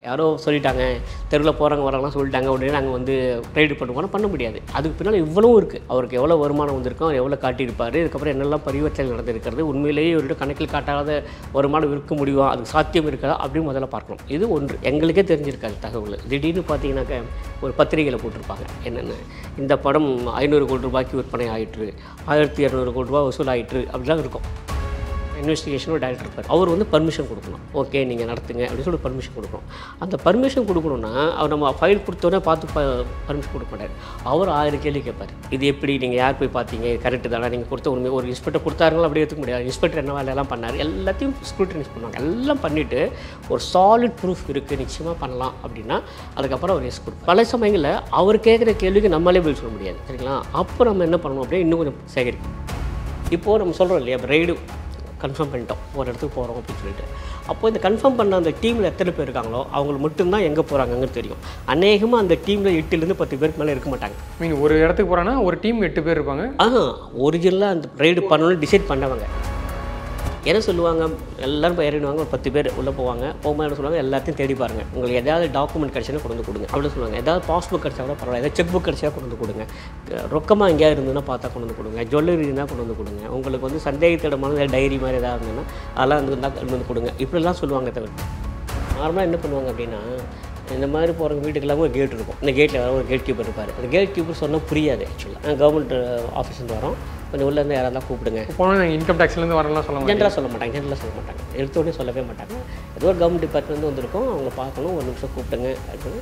யாரோ சொல்லிட்டாங்க தெருவில் போகிறவங்க வரவங்களாம் சொல்லிட்டாங்க உடனே நாங்கள் வந்து ரைடு பண்ணுவோம்னா பண்ண முடியாது அதுக்கு பின்னால் இவ்வளவும் இருக்குது அவருக்கு எவ்வளோ வருமானம் வந்திருக்கும் அவர் எவ்வளோ காட்டியிருப்பார் இதுக்கப்புறம் என்னெல்லாம் பரிவர்த்தனை நடந்திருக்கிறது உண்மையிலேயே இவர்கிட்ட கணக்கில் காட்டாத வருமானம் விற்க முடியுமா அதுக்கு சாத்தியம் இருக்கா அப்படின்னு முதல்ல பார்க்கணும் இது ஒன்று எங்களுக்கே தெரிஞ்சிருக்காது தகவல் திடீர்னு பார்த்தீங்கன்னாக்க ஒரு பத்திரிகையில் போட்டிருப்பாங்க என்னென்ன இந்த படம் ஐநூறு கோடி ரூபாய்க்கு விற்பனை ஆயிற்று ஆயிரத்தி இரநூறு கோடி ரூபாய் வசூல் ஆயிற்று அப்படிலாம் இருக்கும் இன்வெஸ்டிகேஷனோட டேரக்டர் இருப்பார் அவர் வந்து பர்மிஷன் கொடுக்கணும் ஓகே நீங்கள் நடத்துங்க அப்படின்னு சொல்லி பர்மிஷன் கொடுக்கணும் அந்த பர்மிஷன் கொடுக்கணும்னா அவர் நம்ம ஃபைல் கொடுத்தோன்னே பார்த்து ப பர்மிஷன் கொடுக்க மாட்டார் அவர் ஆயிரம் கேள்வி கேட்பார் இது எப்படி நீங்கள் யார் போய் பார்த்தீங்க இது கரெக்டு தானே நீங்கள் கொடுத்த உண்மை ஒரு இன்ஸ்பெக்டர் கொடுத்தாருங்களா அப்படியே எடுத்துக்க முடியாது இன்ஸ்பெக்டர் என்ன வேலையெல்லாம் பண்ணார் எல்லாத்தையும் ஸ்க்ரூட்டனைஸ் பண்ணுவாங்க எல்லாம் பண்ணிவிட்டு ஒரு சாலிட் ப்ரூஃப் இருக்குது நிச்சயமாக பண்ணலாம் அப்படின்னா அதுக்கப்புறம் அவர் எஸ் கொடுப்பார் பல சமயங்களில் அவர் கேட்குற கேள்விக்கு நம்மளே பதில் சொல்ல முடியாது சரிங்களா அப்போ நம்ம என்ன பண்ணணும் அப்படியே இன்னும் கொஞ்சம் சேகரிக்கணும் இப்போது நம்ம சொல்கிறோம் இல்லையா ரைடு கன்ஃபார்ம் பண்ணிட்டோம் ஒரு இடத்துக்கு போகிறோம் அப்படின்னு சொல்லிட்டு அப்போ இந்த கன்ஃபார்ம் பண்ண அந்த டீமில் எத்தனை பேர் இருக்காங்களோ அவங்களுக்கு மட்டும்தான் எங்கே போகிறாங்கன்னு தெரியும் அநேகமாக அந்த டீமில் எட்டுலேருந்து பத்து பேருக்கு மேலே இருக்க மாட்டாங்க மீன் ஒரு இடத்துக்கு போகிறோன்னா ஒரு டீம் எட்டு பேர் இருப்பாங்க ஆ ஒரிஜினலாக அந்த ரைடு பண்ணணும்னு டிசைட் பண்ணவங்க என்ன சொல்லுவாங்க எல்லாரும் போய் இறங்கிடுவாங்க ஒரு பத்து பேர் உள்ளே போவாங்க போகும்போது என்ன சொல்லுவாங்க எல்லாத்தையும் தேடி பாருங்க உங்களுக்கு ஏதாவது டாக்குமெண்ட் கிடச்சுன்னா கொண்டு வந்து கொடுங்க அப்படின்னு சொல்லுவாங்க ஏதாவது பாஸ்புக் கிடச்சா கூட பரவாயில்ல ஏதாவது செக் புக் கிடச்சா கொண்டு வந்து கொடுங்க ரொக்கமாக எங்கேயாவது இருந்ததுன்னா பார்த்தா கொண்டு வந்து கொடுங்க ஜுவல்லரி இருந்தால் கொண்டு வந்து கொடுங்க உங்களுக்கு வந்து சந்தேகத்திடமான டைரி மாதிரி ஏதாவது இருந்ததுன்னா அதெல்லாம் வந்து இருந்தால் கொண்டு வந்து கொடுங்க இப்படிலாம் சொல்லுவாங்க தவிர நார்மலாக என்ன பண்ணுவாங்க அப்படின்னா இந்த மாதிரி போகிற வீட்டுக்கெல்லாம் ஒரு கேட் இருக்கும் இந்த கேட்டில் வர ஒரு கேட் கீப்பர் இருப்பார் அந்த கேட் கீப்பர் சொன்னால் புரியாது ஆக்சுவலாக கவர்மெண்ட் ஆஃபீஸ்லேருந்து வரோம் கொஞ்சம் உள்ளே இருந்து யாராவது கூப்பிடுங்க போனால் நாங்கள் இன்கம் டேக்ஸ்லேருந்து வரலாம் சொல்ல மாட்டேன் ஜென்ரலாக சொல்ல மாட்டாங்க ஜென்ரலாக சொல்ல மாட்டாங்க எடுத்த உடனே சொல்லவே மாட்டாங்க ஏதோ ஒரு கவர்மெண்ட் டிபார்ட்மெண்ட் வந்திருக்கோம் அவங்க பார்க்கணும் ஒரு நிமிஷம் கூப்பிட்டுங்க அப்படின்னு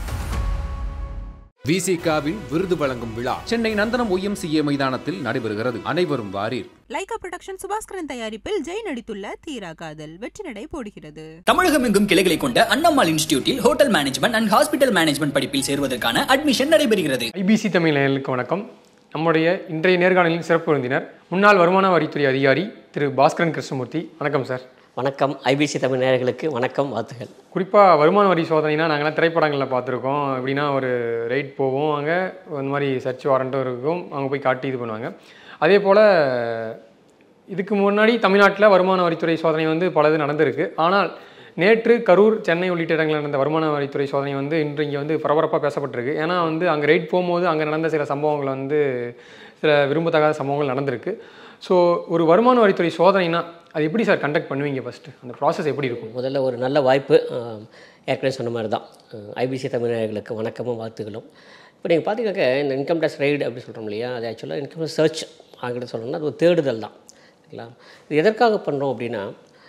விசிகாவின் விருது வழங்கும் விழா சென்னை நந்தனம் ஒய்எம்சிஏ மைதானத்தில் நடைபெறுகிறது அனைவரும் வாரீர் லைகா புரொடக்ஷன் சுபாஸ்கரன் தயாரிப்பில் ஜெய் நடித்துள்ள தீரா காதல் வெற்றி நடை போடுகிறது தமிழகம் எங்கும் கிளைகளை கொண்ட அண்ணம்மாள் இன்ஸ்டிடியூட்டில் hotel management and hospital management படிப்பில் சேருவதற்கான அட்மிஷன் நடைபெறுகிறது ஐபிசி தமிழ் நேயர்களுக்கு வணக்கம் நம்முடைய இன்றைய நேர்காணலின் சிறப்பு விருந்தினர் முன்னாள் வருமான வரித்துறை அதிகாரி திரு பாஸ்கரன் கிருஷ்ணமூர்த்தி வணக்கம் சார் வணக்கம் ஐபிசி தமிழ் நேயர்களுக்கு வணக்கம் வாழ்த்துகள் குறிப்பாக வருமான வரி சோதனைனா நாங்களாம் திரைப்படங்களில் பார்த்துருக்கோம் எப்படின்னா ஒரு ரைட் போவோம் அங்கே இந்த மாதிரி சர்ச் வாரண்ட்டும் இருக்கும் அவங்க போய் காட்டி இது பண்ணுவாங்க அதே போல் இதுக்கு முன்னாடி தமிழ்நாட்டில் வருமான வரித்துறை சோதனை வந்து பலது நடந்திருக்கு ஆனால் நேற்று கரூர் சென்னை உள்ளிட்ட இடங்களில் நடந்த வருமான வரித்துறை சோதனை வந்து இன்று இங்கே வந்து பரபரப்பாக பேசப்பட்டிருக்கு ஏன்னா வந்து அங்கே ரைட் போகும்போது அங்கே நடந்த சில சம்பவங்கள் வந்து சில விரும்பத்தகாத சம்பவங்கள் நடந்திருக்கு ஸோ ஒரு வருமான வரித்துறை சோதனைனா அது எப்படி சார் கண்டக்ட் பண்ணுவீங்க ஃபஸ்ட்டு அந்த ப்ராசஸ் எப்படி இருக்கும் முதல்ல ஒரு நல்ல வாய்ப்பு ஆஹ், ஏற்கனவே சொன்ன மாதிரி தான் ஐபிசி தமிழ் நேயர்களுக்கு வணக்கமும் வாழ்த்துகளும் இப்போ நீங்கள் பார்த்தீங்கன்னாக்க இந்த இன்கம் டேக்ஸ் ரைடு அப்படி சொல்கிறோம் இல்லையா அது ஆக்சுவலாக இன்கம் டேக்ஸ் சர்ச் ஆங்கிட்ட சொல்லணும்னா அது ஒரு தேடுதல் தான் சரிங்களா இது எதற்காக பண்ணுறோம் அப்படின்னா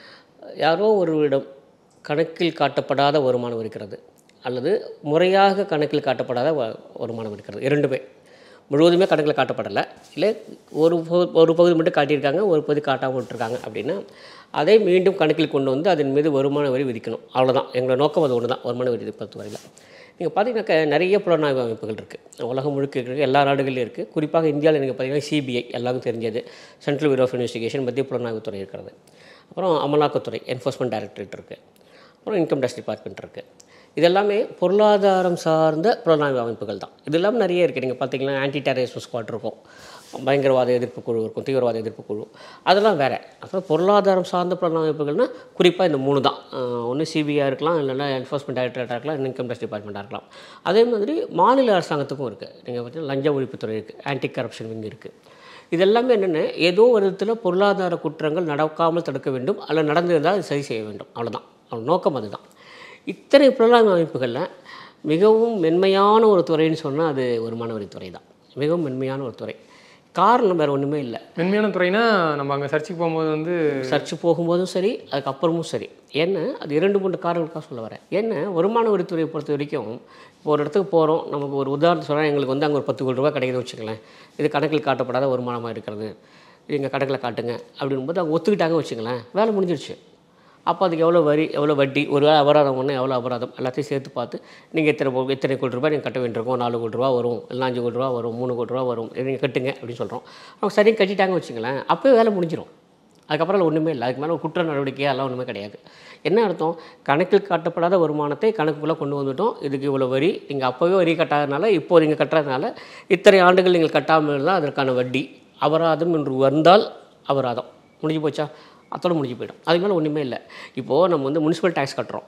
யாரோ ஒருவரிடம் கணக்கில் காட்டப்படாத வருமானம் இருக்கிறது அல்லது முறையாக கணக்கில் காட்டப்படாத வ- வருமானம் இருக்கிறது இரண்டுமே முழுவதுமே கணக்கில் காட்டப்படலை இல்லை ஒரு பகு- ஒரு பகுதி மட்டும் காட்டியிருக்காங்க ஒரு பகுதி காட்டாமல் விட்டுருக்காங்க அப்படின்னா அதை மீண்டும் கணக்கில் கொண்டு வந்து அதன் மீது வருமான வரி விதிக்கணும் அவ்வளோதான் எங்களோட நோக்கம் அது ஒன்று தான் வருமான வரி பொறுத்தவரையில் நீங்கள் பார்த்தீங்கன்னாக்க நிறைய புலனாய்வு அமைப்புகள் இருக்குது உலகம் முழுக்க இருக்குது எல்லா நாடுகளிலும் இருக்குது குறிப்பாக இந்தியாவில் நீங்கள் பார்த்தீங்கன்னா சிபிஐ எல்லாருக்கும் தெரிஞ்சது சென்ட்ரல் பியூரோ ஆஃப் இன்வெஸ்டிகேஷன் மத்திய புலனாய்வுத்துறை இருக்கிறது அப்புறம் அமலாக்கத்துறை என்ஃபோர்ஸ்மெண்ட் டைரக்டரேட் இருக்குது அப்புறம் இன்கம் டேக்ஸ் டிபார்ட்மெண்ட் இருக்குது இதெல்லாமே பொருளாதாரம் சார்ந்த புலனாய்வு அமைப்புகள் தான் இது இல்லாமல் நிறைய இருக்குது நீங்கள் பார்த்தீங்கன்னா ஆன்டி டெரரிசம் ஸ்குவாட் இருக்கும் பயங்கரவாத எதிர்ப்பு குழு இருக்கும் தீவிரவாத எதிர்ப்பு குழு அதெல்லாம் வேறு அப்புறம் பொருளாதாரம் சார்ந்த புலனாய்வு அமைப்புகள்னால் குறிப்பாக இந்த மூணு தான் ஒன்று சிபிஐ இருக்கலாம் இல்லைன்னா என்ஃபோர்ஸ்மெண்ட் டைரக்டரேட்டாக இருக்கலாம் இன்கம் டேக்ஸ் டிபார்ட்மெண்ட்டாக இருக்கலாம் அதே மாதிரி மாநில அரசாங்கத்துக்கும் இருக்குது நீங்கள் பார்த்தீங்கன்னா லஞ்ச ஒழிப்புத்துறை இருக்குது ஆன்டி கரப்ஷன் விங் இருக்குது இது எல்லாமே என்னென்ன ஏதோ ஒரு விதத்தில் பொருளாதார குற்றங்கள் நடக்காமல் தடுக்க வேண்டும் அல்லது நடந்திருந்தால் அது சரி செய்ய வேண்டும் அவ்வளோதான் அவன் நோக்கம் அதுதான் இத்தனை புலனாய்வு அமைப்புகளில் மிகவும் மென்மையான ஒரு துறைன்னு சொன்னால் அது வருமான வரித்துறை தான் மிகவும் மென்மையான ஒரு துறை காரணம் வேறு ஒன்றுமே இல்லை மென்மையான துறைனா நம்ம அங்கே சர்ச்சுக்கு போகும்போது வந்து சர்ச்சு போகும்போதும் சரி அதுக்கப்புறமும் சரி என்ன அது இரண்டு மூன்று காரணங்களுக்காக சொல்ல வரேன் என்ன வருமான வரித்துறையை பொறுத்த வரைக்கும் இப்போ ஒரு இடத்துக்கு போகிறோம் நமக்கு ஒரு உதாரணம் சொன்னால் எங்களுக்கு வந்து அங்கே ஒரு பத்து கோடி ரூபாய் கிடைக்குதுன்னு வச்சுங்களேன் இது கணக்கில் காட்டப்படாத வருமானமாக இருக்கிறது இது எங்கள் கணக்கில் காட்டுங்க அப்படின்போது அவங்க ஒத்துக்கிட்டாங்க வச்சுங்களேன் வேலை முடிஞ்சிருச்சு அப்போ அதுக்கு எவ்வளோ வரி எவ்வளோ வட்டி ஒரு வேளை அபராதம் ஒன்று எவ்வளோ அபராதம் எல்லாத்தையும் சேர்த்து பார்த்து நீங்கள் இத்தனை போ- இத்தனை கோடி ரூபாய் நீங்கள் கட்ட வேண்டியிருக்கும் நாலு கோடி ரூபா வரும் இல்லை அஞ்சு கோடி ரூபா வரும் மூணு கோடி ரூபா வரும் இதை நீங்கள் கட்டுங்க அப்படின்னு சொல்கிறோம் அவங்க சரியாக கட்டிட்டாங்க வச்சுங்களேன் அப்போயே வேலை முடிஞ்சிடும் அதுக்கப்புறம் ஒன்றுமே இல்லை அதுக்கு மேலே ஒரு குற்ற நடவடிக்கை அதெல்லாம் ஒன்றுமே கிடையாது என்ன அர்த்தம் கணக்கில் காட்டப்படாத வருமானத்தை கணக்குக்குள்ளே கொண்டு வந்துட்டோம் இதுக்கு இவ்வளோ வரி நீங்கள் அப்போவே வரி கட்டாதனால இப்போ நீங்கள் கட்டுறதுனால இத்தனை ஆண்டுகள் நீங்கள் கட்டாமல் இருந்தால் அதற்கான வட்டி அபராதம் என்று வந்தால் அபராதம் முடிஞ்சு போச்சா அத்தோட முடிஞ்சு போயிடும் அதுக்கு மேலே ஒன்றுமே இல்லை இப்போது நம்ம வந்து முனிசிபல் டேக்ஸ் கட்டுறோம்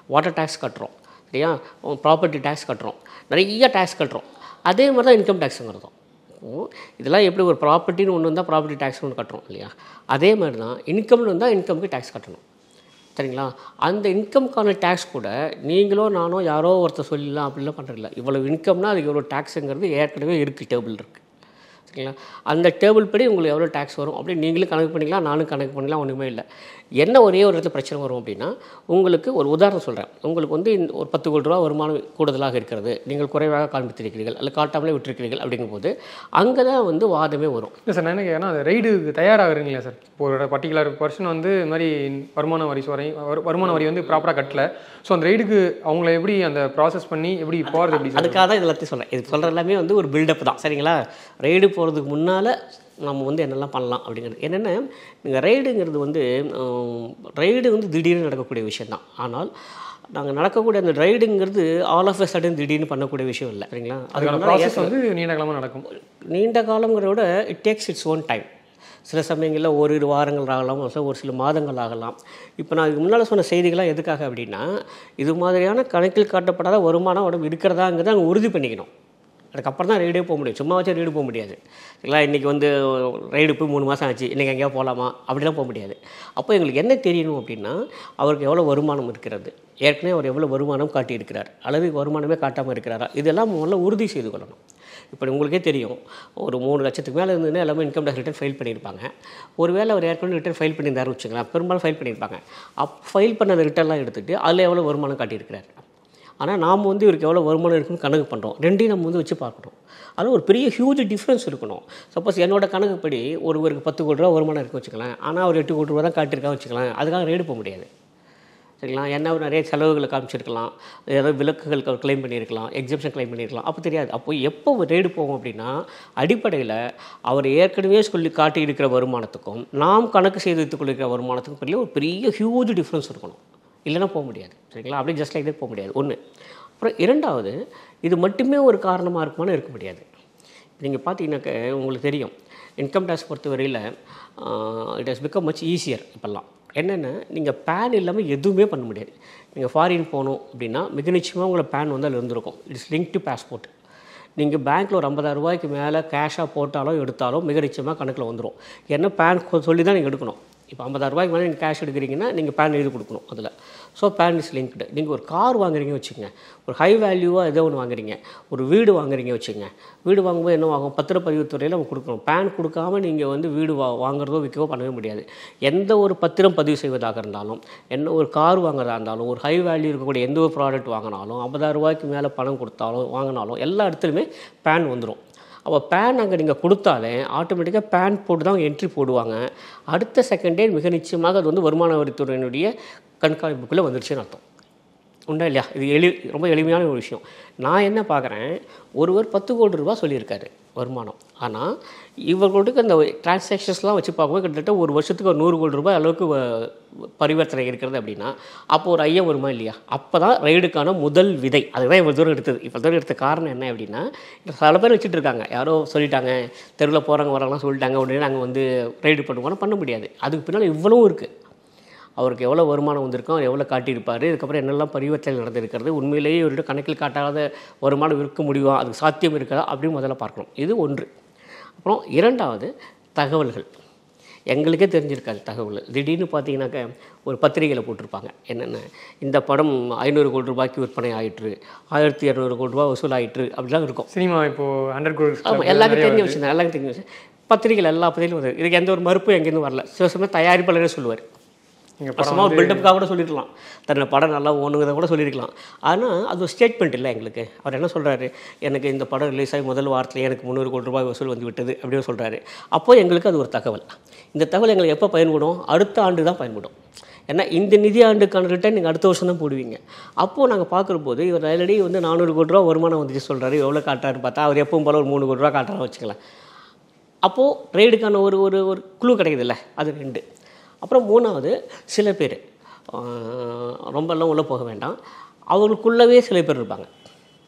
வாட்டர் டேக்ஸ் கட்டுறோம் சரியா ப்ராப்பர்ட்டி டேக்ஸ் கட்டுறோம் நிறைய டேக்ஸ் கட்டுறோம் அதே மாதிரி தான் இன்கம் டேக்ஸுங்கிறதும் இதெல்லாம் எப்படி ஒரு ப்ராப்பர்ட்டின்னு ஒன்று வந்தால் ப்ராப்பர்ட்டி டேக்ஸ் ஒன்று கட்டுறோம் இல்லையா அதே மாதிரி தான் இன்கம்னு வந்தால் இன்கம்க்கு டேக்ஸ் கட்டணும் சரிங்களா அந்த இன்கம்க்கான டேக்ஸ் கூட நீங்களோ நானோ யாரோ ஒருத்தர் சொல்லலாம் அப்படிலாம் பண்ணுறதில்ல இவ்வளோ இன்கம்னா அதுக்கு எவ்வளோ டேக்ஸுங்கிறது ஏற்கனவே இருக்குது டேபிள் இருக்குது சரிங்களா அந்த டேபிள் படி உங்களுக்கு எவ்வளோ டேக்ஸ் வரும் அப்படி நீங்களும் கணக்கு பண்ணிக்கலாம் நானும் கணக்கு பண்ணிக்கலாம் ஒன்றுமே இல்லை என்ன ஒரே ஒரு இடத்துல பிரச்சனை வரும் அப்படின்னா உங்களுக்கு ஒரு உதாரணம் சொல்கிறேன் உங்களுக்கு வந்து இந்த ஒரு பத்து கோடி ரூபா வருமானம் கூடுதலாக இருக்கிறது நீங்கள் குறைவாக காண்பித்திருக்கிறீர்கள் அல்ல காட்டாமலே விட்டிருக்கிறீர்கள் அப்படிங்கும்போது அங்கே தான் வந்து வாதமே வரும் இல்லை சார் நான் என்ன கேட்குறேன்னா அது ரைடுக்கு தயாராகிறீங்களா சார் இப்போ ஒரு பர்டிகுலர் பர்சன் வந்து இது மாதிரி வருமான வரி வரை வருமான வரி வந்து ப்ராப்பராக கட்டல ஸோ அந்த ரைடுக்கு அவங்கள எப்படி அந்த ப்ராசஸ் பண்ணி எப்படி போகிறது எப்படி சார் அதுக்காக தான் இது எல்லாத்தையும் சொல்கிறேன் இது சொல்கிற எல்லாமே வந்து ஒரு பில்டப் தான் சரிங்களா ரைடு போகிறதுக்கு முன்னால் நம்ம வந்து என்னெல்லாம் பண்ணலாம் அப்படிங்கிறது என்னென்ன நீங்கள் ரைடுங்கிறது வந்து ரைடு வந்து திடீர்னு நடக்கக்கூடிய விஷயந்தான் ஆனால் நாங்கள் நடக்கக்கூடிய அந்த ரைடுங்கிறது ஆல் ஆஃப் எ சடன் திடீர்னு பண்ணக்கூடிய விஷயம் இல்லை சரிங்களா அதுக்கான அதுக்கு ப்ராசஸ் வந்து நீண்ட காலமாக நடக்கும் நீண்ட காலங்கிறத விட it takes its own time சில சமயங்களில் ஓரிரு வாரங்கள் ஆகலாம் ஒரு சில- ஒரு சில மாதங்கள் ஆகலாம் இப்போ நான் இதுக்கு முன்னால் சொன்ன செய்திகள்லாம் எதுக்காக அப்படின்னா இது மாதிரியான கணக்கில் காட்டப்படாத வருமானம் உடம்பு இருக்கிறதாங்கிறத அங்கே உறுதி பண்ணிக்கணும் அதுக்கப்புறம் தான் ரைடே போக முடியும் சும்மா வச்சு ரைடு போக முடியாது இல்லை இன்றைக்கி வந்து ரைடு போய் மூணு மாதம் ஆச்சு இன்றைக்கி எங்கேயா போகலாமா அப்படிலாம் போக முடியாது அப்போ எங்களுக்கு என்ன தெரியணும் அப்படின்னா அவருக்கு எவ்வளோ வருமானம் இருக்கிறது ஏற்கனவே அவர் எவ்வளோ வருமானம் காட்டியிருக்கிறார் அல்லது வருமானமே காட்டாமல் இருக்கிறாரா இதெல்லாம் முதல்ல உறுதி செய்து கொள்ளணும் இப்போ உங்களுக்கே தெரியும் ஒரு மூணு லட்சத்துக்கு மேலே இருந்ததுன்னா எல்லாமே இன்கம் டேக்ஸ் ரிட்டர்ன் ஃபைல் பண்ணியிருப்பாங்க ஒருவேளை அவர் ஏற்கனவே ரிட்டர்ன் ஃபைல் பண்ணியிருந்தாரு வச்சுக்கலாம் பெரும்பாலும் ஃபைல் பண்ணியிருப்பாங்க அப் ஃபைல் பண்ண அந்த ரிட்டர்ன்லாம் எடுத்துகிட்டு அதில் எவ்வளோ வருமானம் காட்டியிருக்கிறார் ஆனால் நாம் வந்து இவருக்கு எவ்வளோ வருமானம் இருக்குன்னு கணக்கு பண்ணுறோம் ரெண்டையும் நம்ம வந்து வச்சு பார்க்கணும் அதில் ஒரு பெரிய ஹியூஜ் டிஃப்ரென்ஸ் இருக்கணும் சப்போஸ் என்னோட கணக்குப்படி ஒருவருக்கு பத்து கோடி ரூபா வருமானம் இருக்கு வச்சுக்கலாம் ஆனால் அவர் எட்டு கோடி ரூபா தான் காட்டியிருக்கா வச்சுக்கலாம் அதுக்காக ரேடு போக முடியாது சரிங்களா என்ன ஒரு நிறைய செலவுகளை காமிச்சிருக்கலாம் ஏதாவது விலக்குகள் க்ளைம் பண்ணியிருக்கலாம் எக்ஸிபிஷன் க்ளைம் பண்ணியிருக்கலாம் அப்போ தெரியாது அப்போ எப்போ ரேடு போகும் அப்படின்னா அடிப்படையில் அவர் ஏற்கனவே சொல்லி காட்டி இருக்கிற வருமானத்துக்கும் நாம் கணக்கு செய்து வைத்துக் கொள்ளிருக்கிற வருமானத்துக்கும் பெரிய ஒரு பெரிய ஹியூஜ் டிஃப்ரென்ஸ் இருக்கணும் இல்லைன்னா போக முடியாது சரிங்களா அப்படியே ஜஸ்ட் லைக் போக முடியாது ஒன்று அப்புறம் இரண்டாவது இது மட்டுமே ஒரு காரணமாக இருக்குமான்னு இருக்க முடியாது நீங்கள் பார்த்தீங்கன்னாக்க உங்களுக்கு தெரியும் இன்கம் டேக்ஸ் பொறுத்தவரையில் it has become much easier இப்போல்லாம் என்னென்ன நீங்கள் பேன் இல்லாமல் எதுவுமே பண்ண முடியாது நீங்கள் ஃபாரின் போகணும் அப்படின்னா மிக நிச்சயமாக உங்களை பேன் வந்து அதில் இருந்திருக்கும் இட்ஸ் லிங்க் டு பாஸ்போர்ட் நீங்கள் பேங்க்கில் ஒரு ஐம்பதாயிரம் ரூபாய்க்கு மேலே கேஷாக போட்டாலோ எடுத்தாலோ மிக நிச்சயமாக கணக்கில் வந்துடும் ஏன்னா பேன் சொல்லி தான் நீங்கள் எடுக்கணும் இப்போ ஐம்பதாயிரம் ரூபாய்க்கு மேலே நீங்கள் கேஷ் எடுக்கிறீங்கன்னா நீங்கள் பேன் எழுதி கொடுக்கணும் அதில் ஸோ பேன் இஸ் லிங்க்டு நீங்கள் ஒரு கார் வாங்குறீங்க வச்சுக்கோங்க ஒரு ஹை வேல்யூவாக ஏதோ ஒன்று வாங்குறீங்க ஒரு வீடு வாங்குறீங்க வச்சுக்கோங்க வீடு வாங்கும்போது என்ன ஆகும் பத்திரப்பதிவுத்துறையில் நம்ம கொடுக்கணும் பேன் கொடுக்காம நீங்கள் வந்து வீடு வா வாங்குறதோ விற்கவோ பண்ணவே முடியாது எந்த ஒரு பத்திரம் பதிவு செய்வதாக இருந்தாலும் என்ன ஒரு கார் வாங்குறதா இருந்தாலும் ஒரு ஹை வேல்யூ இருக்கக்கூடிய எந்த ஒரு ப்ராடக்ட் வாங்கினாலும் ஐம்பதாயிரம் ரூபாய்க்கு மேலே பணம் கொடுத்தாலும் வாங்கினாலும் எல்லா இடத்துலையுமே பேன் வந்துடும் அப்போ பேன் அங்கே நீங்கள் கொடுத்தாலே ஆட்டோமேட்டிக்காக பேன் போட்டு தான் என்ட்ரி போடுவாங்க அடுத்த செகண்டே மிக நிச்சயமாக அது வந்து வருமான வரித்துறையினுடைய கண்காணிப்புக்குள்ளே வந்துருச்சுன்னு அர்த்தம் உண்டா இல்லையா இது எளி ரொம்ப எளிமையான ஒரு விஷயம் நான் என்ன பார்க்குறேன் ஒருவர் பத்து கோடி ரூபா சொல்லியிருக்காரு வருமானம் ஆனால் இவர்களுக்கு அந்த டிரான்சாக்ஷன்ஸ்லாம் வச்சு பார்க்கும்போது கிட்டத்தட்ட ஒரு வருஷத்துக்கு ஒரு நூறு கோடி ரூபாய் அளவுக்கு வ- பரிவர்த்தனை இருக்கிறது அப்படின்னா அப்போ ஒரு ஐயம் வருமா இல்லையா அப்போ தான் ரைடுக்கான முதல் விதை அதுதான் இவ்வளோ தூரம் எடுத்தது இப்போ தூரம் எடுத்த காரணம் என்ன அப்படின்னா பல பேர் வச்சுட்டு இருக்காங்க யாரோ சொல்லிட்டாங்க தெருவில் போகிறவங்க வரவங்களாம் சொல்லிட்டாங்க உடனே நாங்கள் வந்து ரைடு பண்ணுவோம்னா பண்ண முடியாது அதுக்கு பின்னால் இவ்வளவும் இருக்குது அவருக்கு எவ்வளோ வருமானம் வந்திருக்கும் அவர் எவ்வளோ காட்டியிருப்பார் இதுக்கப்புறம் என்னெல்லாம் பரிவர்த்தனை நடந்திருக்கிறது உண்மையிலேயே இவர்கிட்ட கணக்கில் காட்டாத வருமானம் இருக்க முடியுமா அதுக்கு சாத்தியம் இருக்கா அப்படின்னு முதல்ல பார்க்கணும் இது ஒன்று அப்புறம் இரண்டாவது தகவல்கள் எங்களுக்கே தெரிஞ்சிருக்காது தகவல் திடீர்னு பார்த்தீங்கன்னாக்க ஒரு பத்திரிகையில் போட்டிருப்பாங்க என்னென்ன இந்த படம் ஐநூறு கோடி ரூபாய்க்கு விற்பனை ஆயிற்று ஆயிரத்தி இரநூறு கோடி ரூபாய் வசூல் ஆயிற்று அப்படிலாம் இருக்கும் சினிமா இப்போ ஹண்ட்ரட் குரோஸ் ஆமாம் எல்லாருக்கும் தெரிஞ்ச விஷயம் தான் எல்லாருக்கும் தெரிஞ்ச விஷயம் பத்திரிகையில் எல்லா பத்திரிகையிலும் வருது இதுக்கு எந்த ஒரு மறுப்பும் எங்கேருந்து வரல சில சமயம் தயாரிப்பாளரே சொல்லுவார் நீங்கள் சும்மா ஒரு பில்டப்புக்காக கூட சொல்லிருக்கலாம் தன்னை படம் நல்லா ஓணுங்கிறத கூட சொல்லியிருக்கலாம் ஆனால் அது ஒரு ஸ்டேட்மெண்ட் இல்லை எங்களுக்கு அவர் என்ன சொல்கிறாரு எனக்கு இந்த படம் ரிலீஸ் ஆகி முதல் வாரத்தில் எனக்கு முந்நூறு கோடி ரூபாய் வசூல் வந்து விட்டது அப்படின்னு சொல்கிறாரு அப்போ எங்களுக்கு அது ஒரு தகவல் இந்த தகவல் எங்களுக்கு எப்போ பயன்படும் அடுத்த ஆண்டு தான் பயன்படும் ஏன்னா இந்த நிதி ஆண்டுக்கான ரிட்டர்ன் நீங்கள் அடுத்த வருஷம் தான் போடுவீங்க அப்போது நாங்கள் பார்க்குற போது இவர் ஆல்ரெடி வந்து நானூறு கோடி ரூபா வருமானம் வந்துச்சு சொல்கிறாரு எவ்வளோ காட்டுறாருன்னு பார்த்தா அவர் எப்பவும் போல ஒரு மூணு கோடி ரூபா காட்டுறா வச்சுக்கலாம் அப்போது ரைடுக்கான ஒரு ஒரு ஒரு குழு கிடைக்குதுல்ல அது ரெண்டு அப்புறம் மூணாவது சில பேர் ரொம்பலாம் உள்ளே போக வேண்டாம் அவங்களுக்குள்ளவே சில பேர் இருப்பாங்க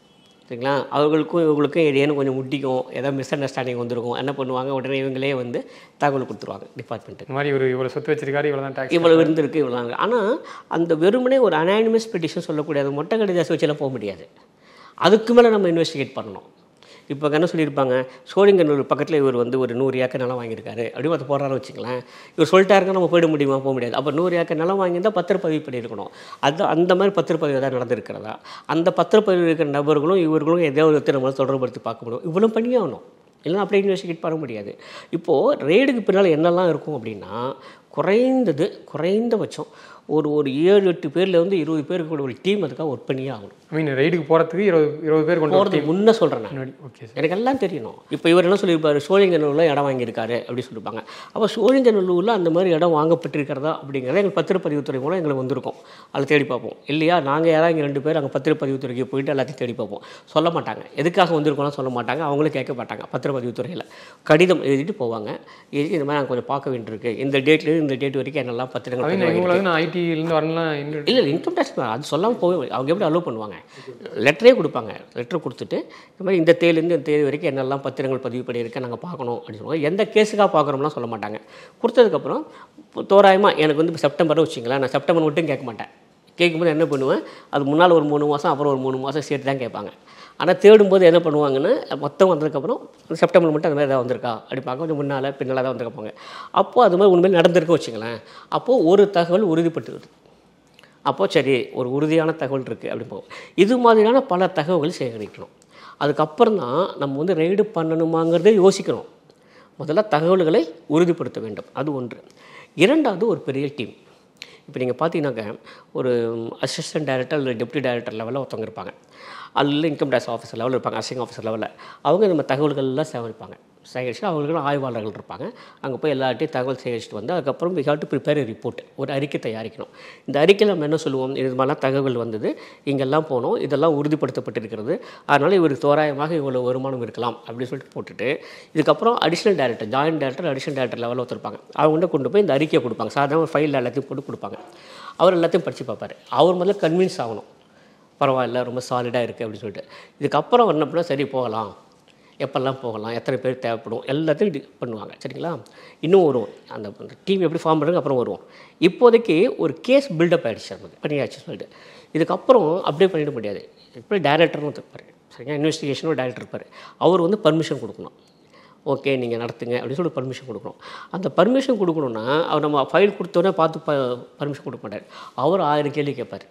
சரிங்களா அவர்களுக்கும் இவங்களுக்கும் ஏதேனும் கொஞ்சம் முட்டிக்கும் ஏதாவது மிஸ் அண்டர்ஸ்டாண்டிங் வந்திருக்கும் என்ன பண்ணுவாங்க உடனே இவங்களே வந்து தகவல் கொடுத்துருவாங்க டிபார்ட்மெண்ட்டுக்கு இந்த மாதிரி ஒரு இவ்வளோ சொத்து வச்சிருக்காரு இவ்வளோ தான் டேக்ஸ் இவ்வளவு இருந்திருக்கு இவ்வளோ ஆனால் அந்த வெறுமனே ஒரு அனானிமஸ் பெட்டிஷன் சொல்லக்கூடிய அது மொட்டை கடிதாசி வச்செல்லாம் போக முடியாது அதுக்கு மேலே நம்ம இன்வெஸ்டிகேட் பண்ணணும் இப்போ என்ன சொல்லியிருப்பாங்க சோழிங்கநல்லூர் பக்கத்தில் இவர் வந்து ஒரு நூறு ஏக்கர் நிலம் வாங்கியிருக்காரு அப்படின்னு அதை போடுறாரு வச்சுக்கலாம் இவர் சொல்லிட்டாருங்க நம்ம போயிட முடியுமா போக முடியாது அப்போ நூறு ஏக்கர் நிலம் வாங்கியிருந்தால் பத்திரப்பதிவு பண்ணியிருக்கணும் அது அந்த மாதிரி பத்திரப்பதிவு ஏதாவது நடந்திருக்கிறதா அந்த பத்திரப்பதிவு இருக்கிற நபர்களும் இவர்களும் ஏதோ ஒரு நம்மளால் தொடர்படுத்தி பார்க்க முடியும் இவ்வளோ பண்ணி ஆகணும் இல்லைன்னா அப்படியே இன்வெஸ்டிகேட் பண்ண முடியாது இப்போது ரெய்டுக்கு பின்னால் என்னெல்லாம் இருக்கும் அப்படின்னா குறைந்தது குறைந்தபட்சம் ஒரு ஒரு ஏழு எட்டு பேரில் வந்து இருபது பேருக்கு கூட ஒரு டீம் அதுக்காக ஒர்க் பண்ணியே ஆகணும் ஐ மீன் ரைடுக்கு போகிறதுக்கு இருபது இருபது பேர் கொண்டு போகிறது முன்ன சொல்கிறேன் நான் முன்னாடி ஓகே சார் எனக்கு எல்லாம் தெரியணும் இப்போ இவர் என்ன சொல்லியிருப்பாரு சோழிங்கநல்லூரில் இடம் வாங்கியிருக்காரு அப்படி சொல்லியிருப்பாங்க அப்போ சோழிங்கநல்லூரில் அந்த மாதிரி இடம் வாங்கப்பட்டிருக்கிறதா அப்படிங்கிறத எங்களுக்கு பத்திரப்பதிவுத்துறை மூலம் எங்களுக்கு வந்திருக்கும் அதில் தேடி பார்ப்போம் இல்லையா நாங்கள் யாராவது இங்கே ரெண்டு பேர் அங்கே பத்திரப்பதிவுத்துறைக்கு போயிட்டு எல்லாத்தையும் தேடி பார்ப்போம் சொல்ல மாட்டாங்க எதுக்காக வந்திருக்கோம்லாம் சொல்ல மாட்டாங்க அவங்களும் கேட்க மாட்டாங்க பத்திரப்பதிவுத்துறையில் கடிதம் எழுதிட்டு போவாங்க எழுதி இந்த மாதிரி நாங்கள் கொஞ்சம் பார்க்க வேண்டியிருக்கு இந்த டேட்லேருந்து இந்த டேட் வரைக்கும் என்னெல்லாம் பத்திரங்கள் ஐ பதிவு மீன் இவங்களை ஆகிருக்கு. வந்து நான் ஐடியிலேருந்து வரலாம் இன்னும் இல்லை இல்லை இன்கம் டேக்ஸ் அது சொல்லாமல் போகவே அவங்க எப்படி அலோவ் பண்ணுவாங்க லெட்டரே கொடுப்பாங்க லெட்டர் கொடுத்துட்டு இந்த மாதிரி இந்த தேதியிலேருந்து இந்த தேதி வரைக்கும் என்னெல்லாம் பத்திரங்கள் பதிவு பண்ணியிருக்கேன் நாங்கள் பார்க்கணும் அப்படின்னு சொல்லுவாங்க எந்த கேஸுக்காக பார்க்குறோம்லாம் சொல்ல மாட்டாங்க கொடுத்ததுக்கப்புறம் தோராயமாக எனக்கு வந்து இப்போ செப்டம்பர் வச்சுங்களேன் நான் செப்டம்பர் மட்டும் கேட்க மாட்டேன் கேட்கும்போது என்ன பண்ணுவேன் அது முன்னால் ஒரு மூணு மாதம் அப்புறம் ஒரு மூணு மாதம் சேர்த்து தான் கேட்பாங்க ஆனால் தேடும்போது என்ன பண்ணுவாங்கன்னா மொத்தம் வந்ததுக்கப்புறம் செப்டம்பர் மட்டும் அந்த மாதிரி ஏதாவது வந்திருக்கா அப்படி பார்க்க கொஞ்சம் முன்னால் பின்னால் தான் வந்திருப்பாங்க அப்போது அது மாதிரி உண்மையில் நடந்திருக்கு வச்சுங்களேன் அப்போது ஒரு தகவல் உறுதிப்பட்டுருது அப்போது சரி ஒரு உறுதியான தகவல் இருக்குது அப்படி போகும் இது மாதிரியான பல தகவல்கள் சேகரிக்கணும் அதுக்கப்புறம் தான் நம்ம வந்து ரெய்டு பண்ணணுமாங்கிறதே யோசிக்கணும் முதல்ல தகவல்களை உறுதிப்படுத்த வேண்டும் அது ஒன்று இரண்டாவது ஒரு பெரிய டீம் இப்போ நீங்கள் பார்த்தீங்கன்னாக்க ஒரு அசிஸ்டன்ட் டைரக்டர் இல்லை டெப்டி டைரக்டர் லெவலில் ஒருத்தவங்க இருப்பாங்க அதில் இன்கம் டேக்ஸ் ஆஃபீஸர் லெவலில் இருப்பாங்க அசிங் ஆஃபீஸர் லெவலில் அவங்க நம்ம தகவல்கள்லாம் சேகரிப்பாங்க சேகரித்து அவங்களுக்கு ஆய்வாளர்கள் இருப்பாங்க அங்கே போய் எல்லார்ட்டையும் தகவல் சேகரிச்சுட்டு வந்து அதுக்கப்புறம் we have to prepare report ஒரு அறிக்கை தயாரிக்கணும் இந்த அறிக்கையில் நம்ம என்ன சொல்லுவோம் இது மாதிரிலாம் தகவல் வந்தது இங்கெல்லாம் போனோம் இதெல்லாம் உறுதிப்படுத்தப்பட்டிருக்கிறது அதனால் இவருக்கு தோராயமாக இவ்வளோ வருமானம் இருக்கலாம் அப்படின்னு சொல்லிட்டு போட்டுட்டு இதுக்கப்புறம் additional director joint director additional director லெவலில் ஒருத்தருப்பாங்க அவங்க கொண்டு போய் இந்த அறிக்கையை கொடுப்பாங்க சாதாரண ஒரு ஃபைலில் எல்லாத்தையும் போட்டு கொடுப்பாங்க அவர் எல்லாத்தையும் படித்து பார்ப்பாரு அவர் முதல்ல கன்வின்ஸ் ஆகணும் பரவாயில்ல ரொம்ப சாலிடாக இருக்குது அப்படின்னு சொல்லிட்டு இதுக்கப்புறம் என்ன பண்ணால் சரி போகலாம் எப்பெல்லாம் போகலாம் எத்தனை பேர் தேவைப்படும் எல்லாத்தையும் இது பண்ணுவாங்க சரிங்களா இன்னும் வருவோம் அந்த டீம் எப்படி ஃபார்ம் பண்ணுறது அப்புறம் வருவோம் இப்போதைக்கு ஒரு கேஸ் பில்டப் ஆகிடுச்சு நமக்கு பண்ணியாச்சு சொல்லிட்டு இதுக்கப்புறம் அப்படியே பண்ணிட முடியாது இப்போ டேரக்டர்னு இருப்பார் சரிங்களா இன்வெஸ்டிகேஷனும் டேரக்டர் இருப்பார் அவர் வந்து பர்மிஷன் கொடுக்கணும் ஓகே நீங்கள் நடத்துங்க அப்படின்னு சொல்லி பர்மிஷன் கொடுக்கணும் அந்த பர்மிஷன் கொடுக்கணுன்னா அவர் நம்ம ஃபைல் கொடுத்தோன்னே பார்த்து ப பர்மிஷன் கொடுக்க மாட்டார் அவர் ஆயிரம் கேள்வி கேட்பார்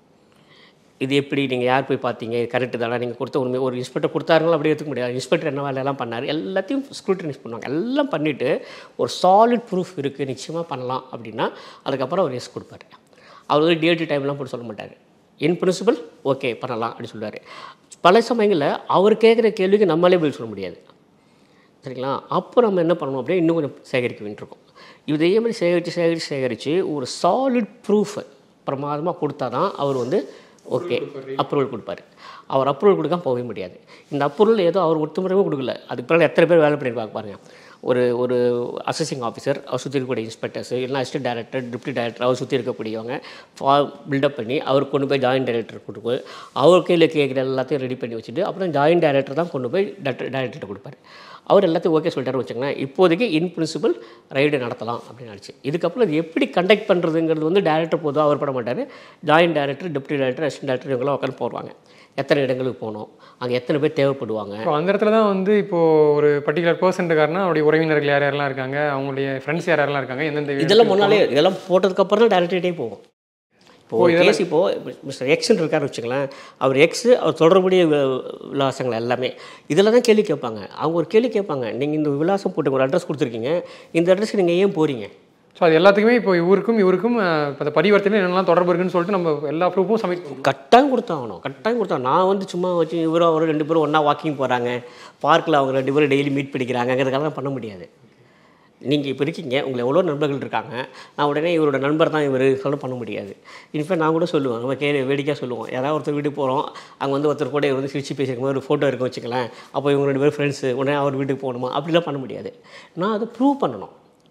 இது எப்படி நீங்கள் யார் போய் பார்த்தீங்க இது கரெக்டு தானே நீங்கள் கொடுத்த உண்மை ஒரு இன்ஸ்பெக்டர் கொடுத்தாருங்களா அப்படியே எடுத்துக்க முடியாது இன்ஸ்பெக்டர் என்ன வேலையெல்லாம் பண்ணார் எல்லாத்தையும் ஸ்க்ரூட்டனைஸ் பண்ணுவாங்க எல்லாம் பண்ணிவிட்டு ஒரு சாலிட் ப்ரூஃப் இருக்குது நிச்சயமாக பண்ணலாம் அப்படின்னா அதுக்கப்புறம் அவர் எஸ் கொடுப்பாரு அவர் வந்து டேட்டு டைம்லாம் போட்டு சொல்ல மாட்டார் இன் பிரின்சிபல் ஓகே பண்ணலாம் அப்படின்னு சொல்லுவார் பல சமயங்களில் அவர் கேட்குற கேள்விக்கு நம்மளே பதில் சொல்ல முடியாது சரிங்களா அப்போ நம்ம என்ன பண்ணணும் அப்படியே இன்னும் கொஞ்சம் சேகரிக்க வேண்டியிருக்கும் இதே மாதிரி சேகரித்து சேகரித்து சேகரித்து ஒரு சாலிட் ப்ரூஃப் பிரமாதமாக கொடுத்தா தான் அவர் வந்து ஓகே அப்ரூவல் கொடுப்பாரு அவர் அப்ரூவல் கொடுக்காம போகவே முடியாது இந்த அப்ரூவல் ஏதோ அவர் ஒருத்த முறையுமே கொடுக்கல அதுக்கு பிறகு எத்தனை பேர் வேலை பண்ணியிருப்பாங்க பாருங்கள் ஒரு ஒரு அசஸிங் ஆஃபீஸர் அவர் சுற்றி இருக்கக்கூடிய இன்ஸ்பெக்டர்ஸ் இல்லைனா அசிஸ்டன்ட் டைரக்டர் டிப்டி டைரக்டர் அவர் சுற்றி இருக்கக்கூடியவங்க ஃபா பில்டப் பண்ணி அவர் கொண்டு போய் ஜாயின்ட் டைரக்டர் கொண்டு போய் அவர் கையில் கேட்குற எல்லாத்தையும் ரெடி பண்ணி வச்சுட்டு அப்புறம் ஜாயின்ட் டைரக்டர் தான் கொண்டு போய் டைரக்டர் டைரக்டர்கிட்ட கொடுப்பாரு அவர் எல்லாத்தையும் ஓகே சொல்லிட்டாரு வச்சுக்கோங்களேன் இப்போதைக்கு இன் பிரின்சிபல் ரைடு நடத்தலாம் அப்படின்னு நினச்சி இதுக்கப்புறம் அது எப்படி கண்டக்ட் பண்ணுறதுங்கிறது வந்து டேரக்டர் போதும் அவர் பட மாட்டார் joint director deputy director assistant director இவங்களாம் உட்காந்து போடுவாங்க எத்தனை இடங்களுக்கு போகணும் அங்கே எத்தனை பேர் தேவைப்படுவாங்க இப்போ அந்த இடத்துல தான் வந்து இப்போ ஒரு பர்டிகுலர் பர்சன் இருக்காருன்னா அவருடைய உறவினர்கள் யார் யாரெல்லாம் இருக்காங்க அவங்களுடைய ஃப்ரெண்ட்ஸ் யார் யாரெல்லாம் இருக்காங்க எந்தெந்த இதெல்லாம் முன்னாலே இதெல்லாம் போட்டதுக்கப்புறம் தான் டேரக்டரே போகும் இப்போ ஒரு கேஸ் இப்போது மிஸ்டர் எக்ஸ்ன்னு இருக்காரு வச்சுங்களேன் அவர் எக்ஸு அவர் தொடர்புடைய வி- விலாசங்கள் எல்லாமே இதில் தான் கேள்வி கேட்பாங்க அவங்க ஒரு கேள்வி கேட்பாங்க நீங்கள் இந்த விலாசம் போட்டு ஒரு அட்ரஸ் கொடுத்துருக்கீங்க இந்த அட்ரஸ்க்கு நீங்கள் ஏன் போகிறீங்க ஸோ அது எல்லாத்துக்குமே இப்போ இவருக்கும் இவருக்கும் அஹ், இப்போ அந்த பரிவர்த்தனை என்னெல்லாம் தொடர்பு இருக்குன்னு சொல்லிட்டு நம்ம எல்லா ப்ரூஃபும் சப்மிட் பண்ணுவோம் கட்டாயம் கொடுத்தாகணும் கட்டாயம் கொடுத்தாங்க நான் வந்து சும்மா வச்சு இவரும் அவரும் ரெண்டு பேரும் ஒன்றா வாக்கிங் போகிறாங்க பார்க்கில் அவங்க ரெண்டு பேரும் டெய்லி மீட் பண்ணிக்கிறாங்கிறதுக்கெல்லாம் பண்ண முடியாது நீங்கள் இப்போ இருக்கீங்க உங்களுக்கு எவ்வளோ நண்பர்கள் இருக்காங்க நான் உடனே இவரோட நண்பர் தான் இவர் சொல்ல பண்ண முடியாது இன்ஃபேக்ட் நான் கூட சொல்லுவேன் நம்ம கே வேடிக்கையாக சொல்லுவோம் யாராவது ஒருத்தர் வீட்டுக்கு போகிறோம் அங்கே வந்து ஒருத்தர் கூட வந்து சிரிச்சு பேசியிருக்கும் போது ஒரு ஃபோட்டோ இருக்க வச்சுக்கலாம் அப்போ இவங்க ரெண்டு பேரும் ஃப்ரெண்ட்ஸு உடனே அவர் வீட்டுக்கு போகணுமா அப்படிலாம் பண்ண முடியாது நான் அதை ப்ரூவ் பண்ணணும்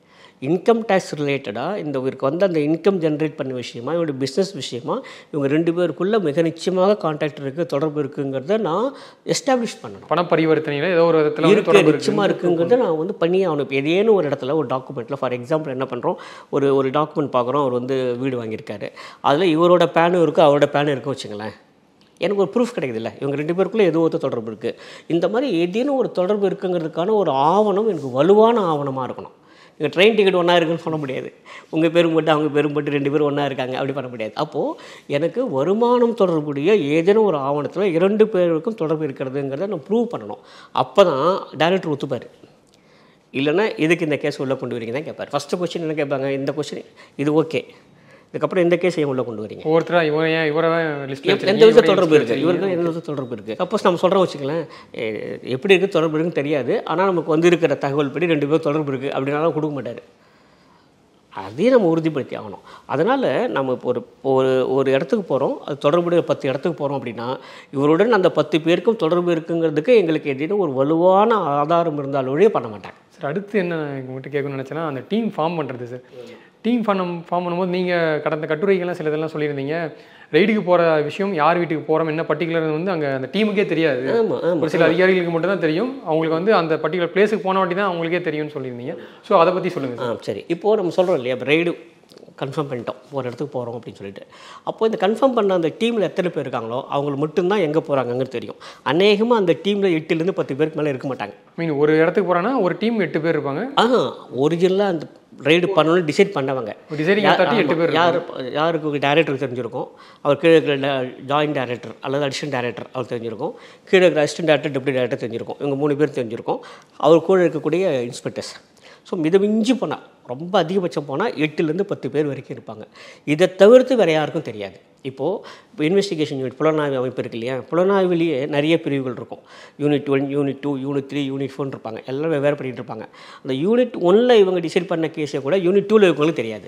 இன்கம் டேக்ஸ் ரிலேட்டடாக இந்த இவருக்கு வந்து அந்த இன்கம் ஜென்ரேட் பண்ண விஷயமா இவருடைய பிஸ்னஸ் விஷயமா இவங்க ரெண்டு பேருக்குள்ளே மிக நிச்சயமாக கான்டாக்ட் இருக்குது தொடர்பு இருக்குங்கிறத நான் எஸ்டாப்ளிஷ் பண்ணணும் பண பரிவர்த்தனையில் ஏதோ ஒரு விதத்தில் வந்து இருக்கு தொடர்பு நிச்சயமாக இருக்கு இருக்குங்கிறத நான் வந்து பண்ணியே ஆகணும் இப்போ ஏதேனும் ஒரு இடத்துல ஒரு டாக்குமெண்ட்டில் ஃபார் எக்ஸாம்பிள் என்ன பண்ணுறோம் ஒரு ஒரு டாக்குமெண்ட் பார்க்குறோம் அவர் வந்து வீடு வாங்கியிருக்காரு அதில் இவரோட பேனும் இருக்குது அவரோட பேனும் இருக்கு வச்சுங்களேன் எனக்கு ஒரு ப்ரூஃப் கிடைக்குதுல்ல இவங்க ரெண்டு பேருக்குள்ளே ஏதோ ஒரு தொடர்பு இருக்குது இந்த மாதிரி ஏதேனும் ஒரு தொடர்பு இருக்குங்கிறதுக்கான ஒரு ஆவணம் எனக்கு வலுவான ஆவணமாக இருக்கணும் இங்கே ட்ரெயின் டிக்கெட் ஒன்றா இருக்குன்னு சொல்ல முடியாது உங்கள் பேரும் போட்டு அவங்க பேரும் போட்டு ரெண்டு பேரும் ஒன்றா இருக்காங்க அப்படி பண்ண முடியாது அப்போது எனக்கு வருமானம் தொடர்புடைய ஏதேனும் ஒரு ஆவணத்தில் இரண்டு பேருக்கும் தொடர்பு இருக்கிறதுங்கிறத நான் ப்ரூவ் பண்ணணும் அப்போ தான் டேரக்டர் ஒத்துப்பார் இல்லைன்னா எதுக்கு இந்த கேஸ் உள்ளே கொண்டு வரீங்க தான் கேட்பார் ஃபஸ்ட்டு கொஸ்டின் என்ன கேட்பாங்க இந்த கொஸ்டின் இது ஓகே இதுக்கப்புறம் இந்த கேஸ் ஏன் உள்ளே கொண்டு வரீங்க ஒவ்வொருத்தரா இவன் ஏன் இவரை லிஸ்ட் எப்- எந்த வித தொடர்பு இருக்குது இவருக்கு எந்த வித தொடர்பு இருக்குது சப்போஸ் நம்ம சொல்கிறோம் வச்சுக்கலாம் எப்படி இருக்குது தொடர்பு இருக்குன்னு தெரியாது ஆனால் நமக்கு வந்து இருக்கிற தகவல் படி ரெண்டு பேரும் தொடர்பு இருக்குது அப்படின்னாலும் கொடுக்க மாட்டார் அதையும் நம்ம உறுதிப்படுத்தி ஆகணும் அதனால் நம்ம இப்போ ஒரு ஒரு ஒரு இடத்துக்கு போகிறோம் அது தொடர்புடைய பத்து இடத்துக்கு போகிறோம் அப்படின்னா இவருடன் அந்த பத்து பேருக்கும் தொடர்பு இருக்குங்கிறதுக்கு எங்களுக்கு எதுவும் ஒரு வலுவான ஆதாரம் இருந்தால் ஒழிய பண்ண மாட்டாங்க சார் அடுத்து என்ன நான் உங்கள்கிட்ட கேட்கணும்னு நினச்சேன்னா அந்த டீம் ஃபார்ம் பண்ணுறது சார் டீம் ஃபார்ம் ஃபார்ம் பண்ணும்போது நீங்கள் கடந்த கட்டுரைகள்லாம் சில இதெல்லாம் சொல்லியிருந்தீங்க ரைடுக்கு போகிற விஷயம் யார் வீட்டுக்கு போகிறோம் என்ன பர்டிகுலர் வந்து அங்கே அந்த டீமுக்கே தெரியாது ஆமாம் ஆமாம் ஒரு சில அதிகாரிகளுக்கு மட்டும் தான் தெரியும் அவங்களுக்கு வந்து அந்த பர்டிகுலர் பிளேஸுக்கு போன வாட்டி தான் அவங்களுக்கே தெரியும்னு சொல்லியிருந்தீங்க ஸோ அதை பற்றி சொல்லுங்கள் ஆ சரி இப்போது நம்ம சொல்கிறோம் இல்லையா ரைடு கன்ஃபார்ம் பண்ணிட்டோம் ஒரு இடத்துக்கு போகிறோம் அப்படின்னு சொல்லிட்டு அப்போ இந்த கன்ஃபார்ம் பண்ண அந்த டீமில் எத்தனை பேர் இருக்காங்களோ அவங்களுக்கு மட்டும்தான் எங்கே போகிறாங்கன்னு தெரியும் அநேகமாக அந்த டீமில் எட்டுலேருந்து பத்து பேருக்கு மேலே இருக்க மாட்டாங்க மீன் ஒரு இடத்துக்கு போகிறோன்னா ஒரு டீம் எட்டு பேர் இருப்பாங்க ஆ ஒரிஜினலாக அந்த ரைடு பண்ணணும்னு டிசைட் பண்ணவங்க டிசைனிங் யா- அத்தாட்டி எட்டு ஆமா. பேர் யார் யாருக்கு டேரக்டருக்கு தெரிஞ்சிருக்கும் அவர் கீழே இருக்கிற ஜாயின்ட் டேரக்டர் அல்லது அடிஷனல் டேரக்டர் அவர் தெரிஞ்சிருக்கும் கீழே இருக்கிற அசிஸ்டன்ட் டேரக்டர் டெப்டி டேரக்டர் தெரிஞ்சிருக்கும் இவங்க மூணு பேர் தெரிஞ்சிருக்கும் அவர் கூட இருக்கக்கூடிய இன்ஸ்பெக்டர்ஸ் ஸோ மித மிஞ்சி போனால் ரொம்ப அதிகபட்சம் போனால் எட்டுலேருந்து பத்து பேர் வரைக்கும் இருப்பாங்க இதை தவிர்த்து வேறு யாருக்கும் தெரியாது இப்போது இப்போ இன்வெஸ்டிகேஷன் யூனிட் புலனாய்வு அமைப்பு இருக்கு இல்லையா புலனாய்வுலேயே நிறைய பிரிவுகள் இருக்கும் unit one unit two unit three unit four இருப்பாங்க எல்லாம் வெவ்வேறு பண்ணிட்டு இருப்பாங்க அந்த யூனிட் ஒன்னில் இவங்க டிசைட் பண்ண கேஸை கூட யூனிட் டூவில் இவங்களுக்கு தெரியாது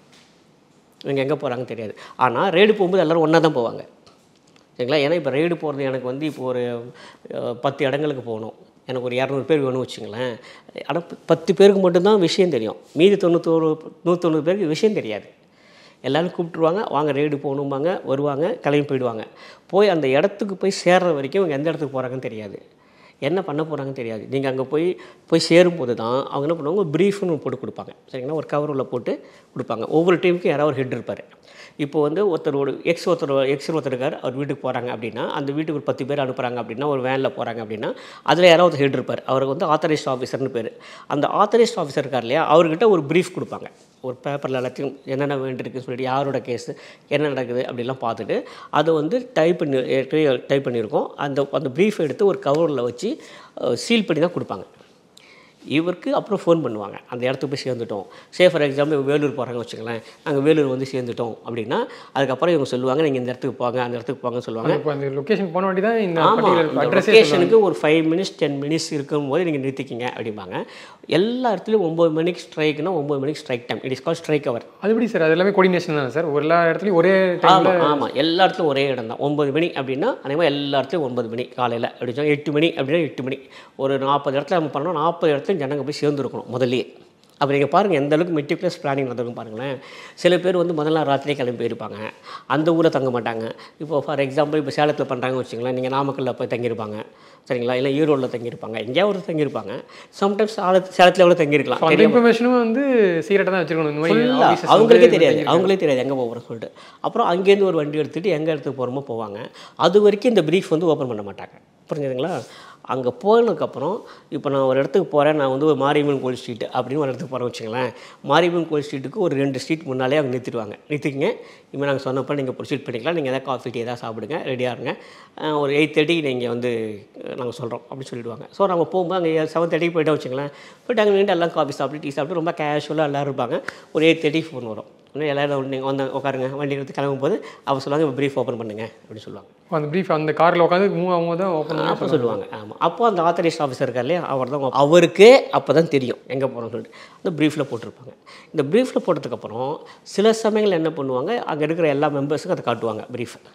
இவங்க எங்கே போகிறாங்கன்னு தெரியாது ஆனால் ரெய்டு போகும்போது எல்லோரும் ஒன்றா தான் போவாங்க சரிங்களா ஏன்னா இப்போ ரெய்டு போகிறது எனக்கு வந்து இப்போ ஒரு அஹ், பத்து இடங்களுக்கு போகணும் எனக்கு ஒரு இரநூறு பேர் வேணும்னு வச்சுங்களேன் ஆனால் பத்து பேருக்கு மட்டும்தான் விஷயம் தெரியும் மீதி தொண்ணூத்தோரு நூற்றொண்ணூறு பேருக்கு விஷயம் தெரியாது எல்லாரும் கூப்பிட்ருவாங்க வாங்க ரெய்டு போகணும்பாங்க வருவாங்க கிளம்பி போயிடுவாங்க போய் அந்த இடத்துக்கு போய் சேர்ற வரைக்கும் இவங்க எந்த இடத்துக்கு போகிறாங்கன்னு தெரியாது என்ன பண்ண போகிறாங்கன்னு தெரியாது நீங்கள் அங்கே போய் போய் சேரும்போது தான் அவங்க என்ன பண்ணுவாங்க ப்ரீஃப்னு போட்டு கொடுப்பாங்க சரிங்களா ஒரு கவர் உள்ள போட்டு கொடுப்பாங்க ஒவ்வொரு டீமுக்கும் யாராவது ஒரு ஹெட் இருப்பார் இப்போ வந்து ஒருத்தரோட எக்ஸ் ஒருத்தர் எக்ஸ் ஒருத்தர் இருக்கார் அவர் வீட்டுக்கு போகிறாங்க அப்படின்னா அந்த வீட்டுக்கு ஒரு பத்து பேர் அனுப்புகிறாங்க அப்படின்னா ஒரு வேனில் போகிறாங்க அப்படின்னா அதில் யாராவது ஹெட் இருப்பார் அவருக்கு வந்து ஆத்தரைஸ்ட் ஆஃபீஸர்னு பேர் அந்த ஆத்தரைஸ்ட் ஆஃபீஸர் இருக்கார் இல்லையா அவர்கிட்ட ஒரு ப்ரீஃப் கொடுப்பாங்க ஒரு பேப்பரில் எல்லாத்தையும் என்னென்ன வேண்டியிருக்குன்னு சொல்லிட்டு யாரோட கேஸு என்ன நடக்குது அப்படிலாம் பார்த்துட்டு அதை வந்து டைப் பண்ணி டைப் பண்ணியிருக்கோம் அந்த அந்த ப்ரீஃப் எடுத்து ஒரு கவரில் வச்சு சீல் பண்ணி தான் கொடுப்பாங்க இவருக்கு அப்புறம் ஃபோன் பண்ணுவாங்க அந்த இடத்துக்கு போய் சேர்ந்துட்டோம் சே ஃபார் எக்ஸாம்பிள் வேலூர் போகிறாங்க வச்சுங்களேன் நாங்கள் வேலூர் வந்து சேர்ந்துட்டோம் அப்படின்னா அதுக்கப்புறம் இவங்க சொல்லுவாங்க நீங்கள் இந்த இடத்துக்கு போங்க அந்த இடத்துக்கு போங்கன்னு சொல்லுவாங்க இப்போ அந்த லொக்கேஷன் போன வாட்டி தான் இந்த ஆமாம் பர்டிகுலர் அட்ரஸே லொக்கேஷனுக்கு ஒரு ஃபைவ் மினிட்ஸ் டென் மினிட்ஸ் இருக்கும்போது நீங்கள் நிறுத்திக்கிங்க அப்படிம்பாங்க எல்லா இடத்துலையும் ஒம்பது மணிக்கு ஸ்ட்ரைக்னா ஒம்பது மணிக்கு strike time it is call strike அவர் அது எப்படி சார் அது எல்லாமே கோஆர்டினேஷன் தானே சார் ஒரு எல்லா இடத்துலையும் ஒரே டைமில் ஆமாம் ஆமாம் எல்லா இடத்துலையும் ஒரே இடம் தான் ஒம்பது மணி அப்படின்னா அதே எல்லா இடத்துலையும் ஒன்பது மணி காலையில் அப்படி சொன்னா எட்டு மணி அப்படின்னா எட்டு மணி ஒரு நாற்பது இடத்துல நம்ம பண்ணோம் நாற்பது இடத்துலையும் ஜனங்க போய் சேர்ந்துருக்கணும் முதல்லயே அப்போ நீங்கள் பாருங்கள் எந்த அளவுக்கு மெட்டிகுலஸ் பிளானிங் நடந்திருக்கும் பாருங்களேன் சில பேர் வந்து முதல் நாள் ராத்திரியே கிளம்பி போயிருப்பாங்க அந்த ஊரில் தங்க மாட்டாங்க இப்போ ஃபார் எக்ஸாம்பிள் இப்போ சேலத்தில் பண்ணுறாங்கன்னு வச்சுங்களேன் நீங்கள் நாமக்கல்லில் போய் தங்கியிருப்பாங்க சரிங்களா இல்லை ஈரோடில் தங்கியிருப்பாங்க எங்கேயாவது ஒரு தங்கியிருப்பாங்க சம்டைம்ஸ் சேலத்தில் எவ்வளோ தங்கியிருக்கலாம் அந்த தெரியாம இன்ஃபர்மேஷனும் வந்து சீக்கிரட்டாக தான் வச்சிருக்கணும் இந்த மாதிரி ஃபுல்லாக officers அவங்களுக்கே வந்து தெரியாது அவங்களே தெரியாது எங்கே போகிறோம் சொல்லிட்டு அப்புறம் அங்கேருந்து ஒரு வண்டி எடுத்துகிட்டு எங்கே இடத்துக்கு போகிறோமோ போவாங்க அது வரைக்கும் இந்த ப்ரீஃப் வந்து ஓப்பன் பண்ண மாட்டாங்க புரிஞ்சுதுங்களா அங்கே போனதுக்கப்புறம் இப்போ நான் ஒரு இடத்துக்கு போகிறேன் நான் வந்து ஒரு மாரியம்மன் கோயில் ஸ்ட்ரீட் அப்படின்னு ஒரு இடத்துக்கு போகிறேன் வச்சுங்களேன் மாரியம்மன் கோயில் ஸ்ட்ரீட்டுக்கு ஒரு ரெண்டு ஸ்ட்ரீட் முன்னாலே அவங்க நிறுத்திடுவாங்க நிறுத்திக்கிங்க இப்போ நாங்கள் சொன்னப்போ நீங்கள் ப்ரொசீட் பண்ணிக்கலாம் நீங்கள் எதாவது காஃபி டீ ஏதாவது சாப்பிடுங்க ரெடியாக இருங்க அஹ் ஒரு எயிட் தேர்ட்டிக்கு நீங்கள் வந்து நாங்கள் சொல்கிறோம் அப்படின்னு சொல்லிடுவாங்க ஸோ நம்ம போகும்போது அங்கே செவன் தேர்ட்டிக்கு போயிட்டோம் வச்சுங்களேன் போயிட்டு அங்கே நின்று எல்லாம் காஃபி சாப்பிட்டு டீ சாப்பிட்டு ரொம்ப கேஷுவலாக எல்லோரும் இருப்பாங்க ஒரு எயிட் தேர்ட்டிக்கு ஃபோன் வரும் உடனே எல்லாரும் நீங்கள் வந்து உட்காருங்க வண்டி எடுத்து கிளம்பும்போது அவர் சொல்லுவாங்க இப்போ ப்ரீஃப் ஓப்பன் பண்ணுங்க அப்படின்னு சொல்லுவாங்க அந்த ப்ரீஃப் அந்த காரில் உட்காந்து மூவ் ஆகும்போது தான் ஓப்பன் அப்போ சொல்லுவாங்க ஆமாம் அப்போ அந்த ஆத்தரைஸ்ட் ஆஃபீஸர் இருக்கார் இல்லையா அவர் தான் அவருக்கே அப்போ தான் தெரியும் எங்கே போகிறோம்னு சொல்லிட்டு அந்த ப்ரீஃபில் போட்டிருப்பாங்க இந்த ப்ரீஃபில் போட்டதுக்கப்புறம் சில சமயங்கள் என்ன பண்ணுவாங்க அங்கே இருக்கிற எல்லா மெம்பர்ஸுக்கும் அதை காட்டுவாங்க ப்ரீஃப்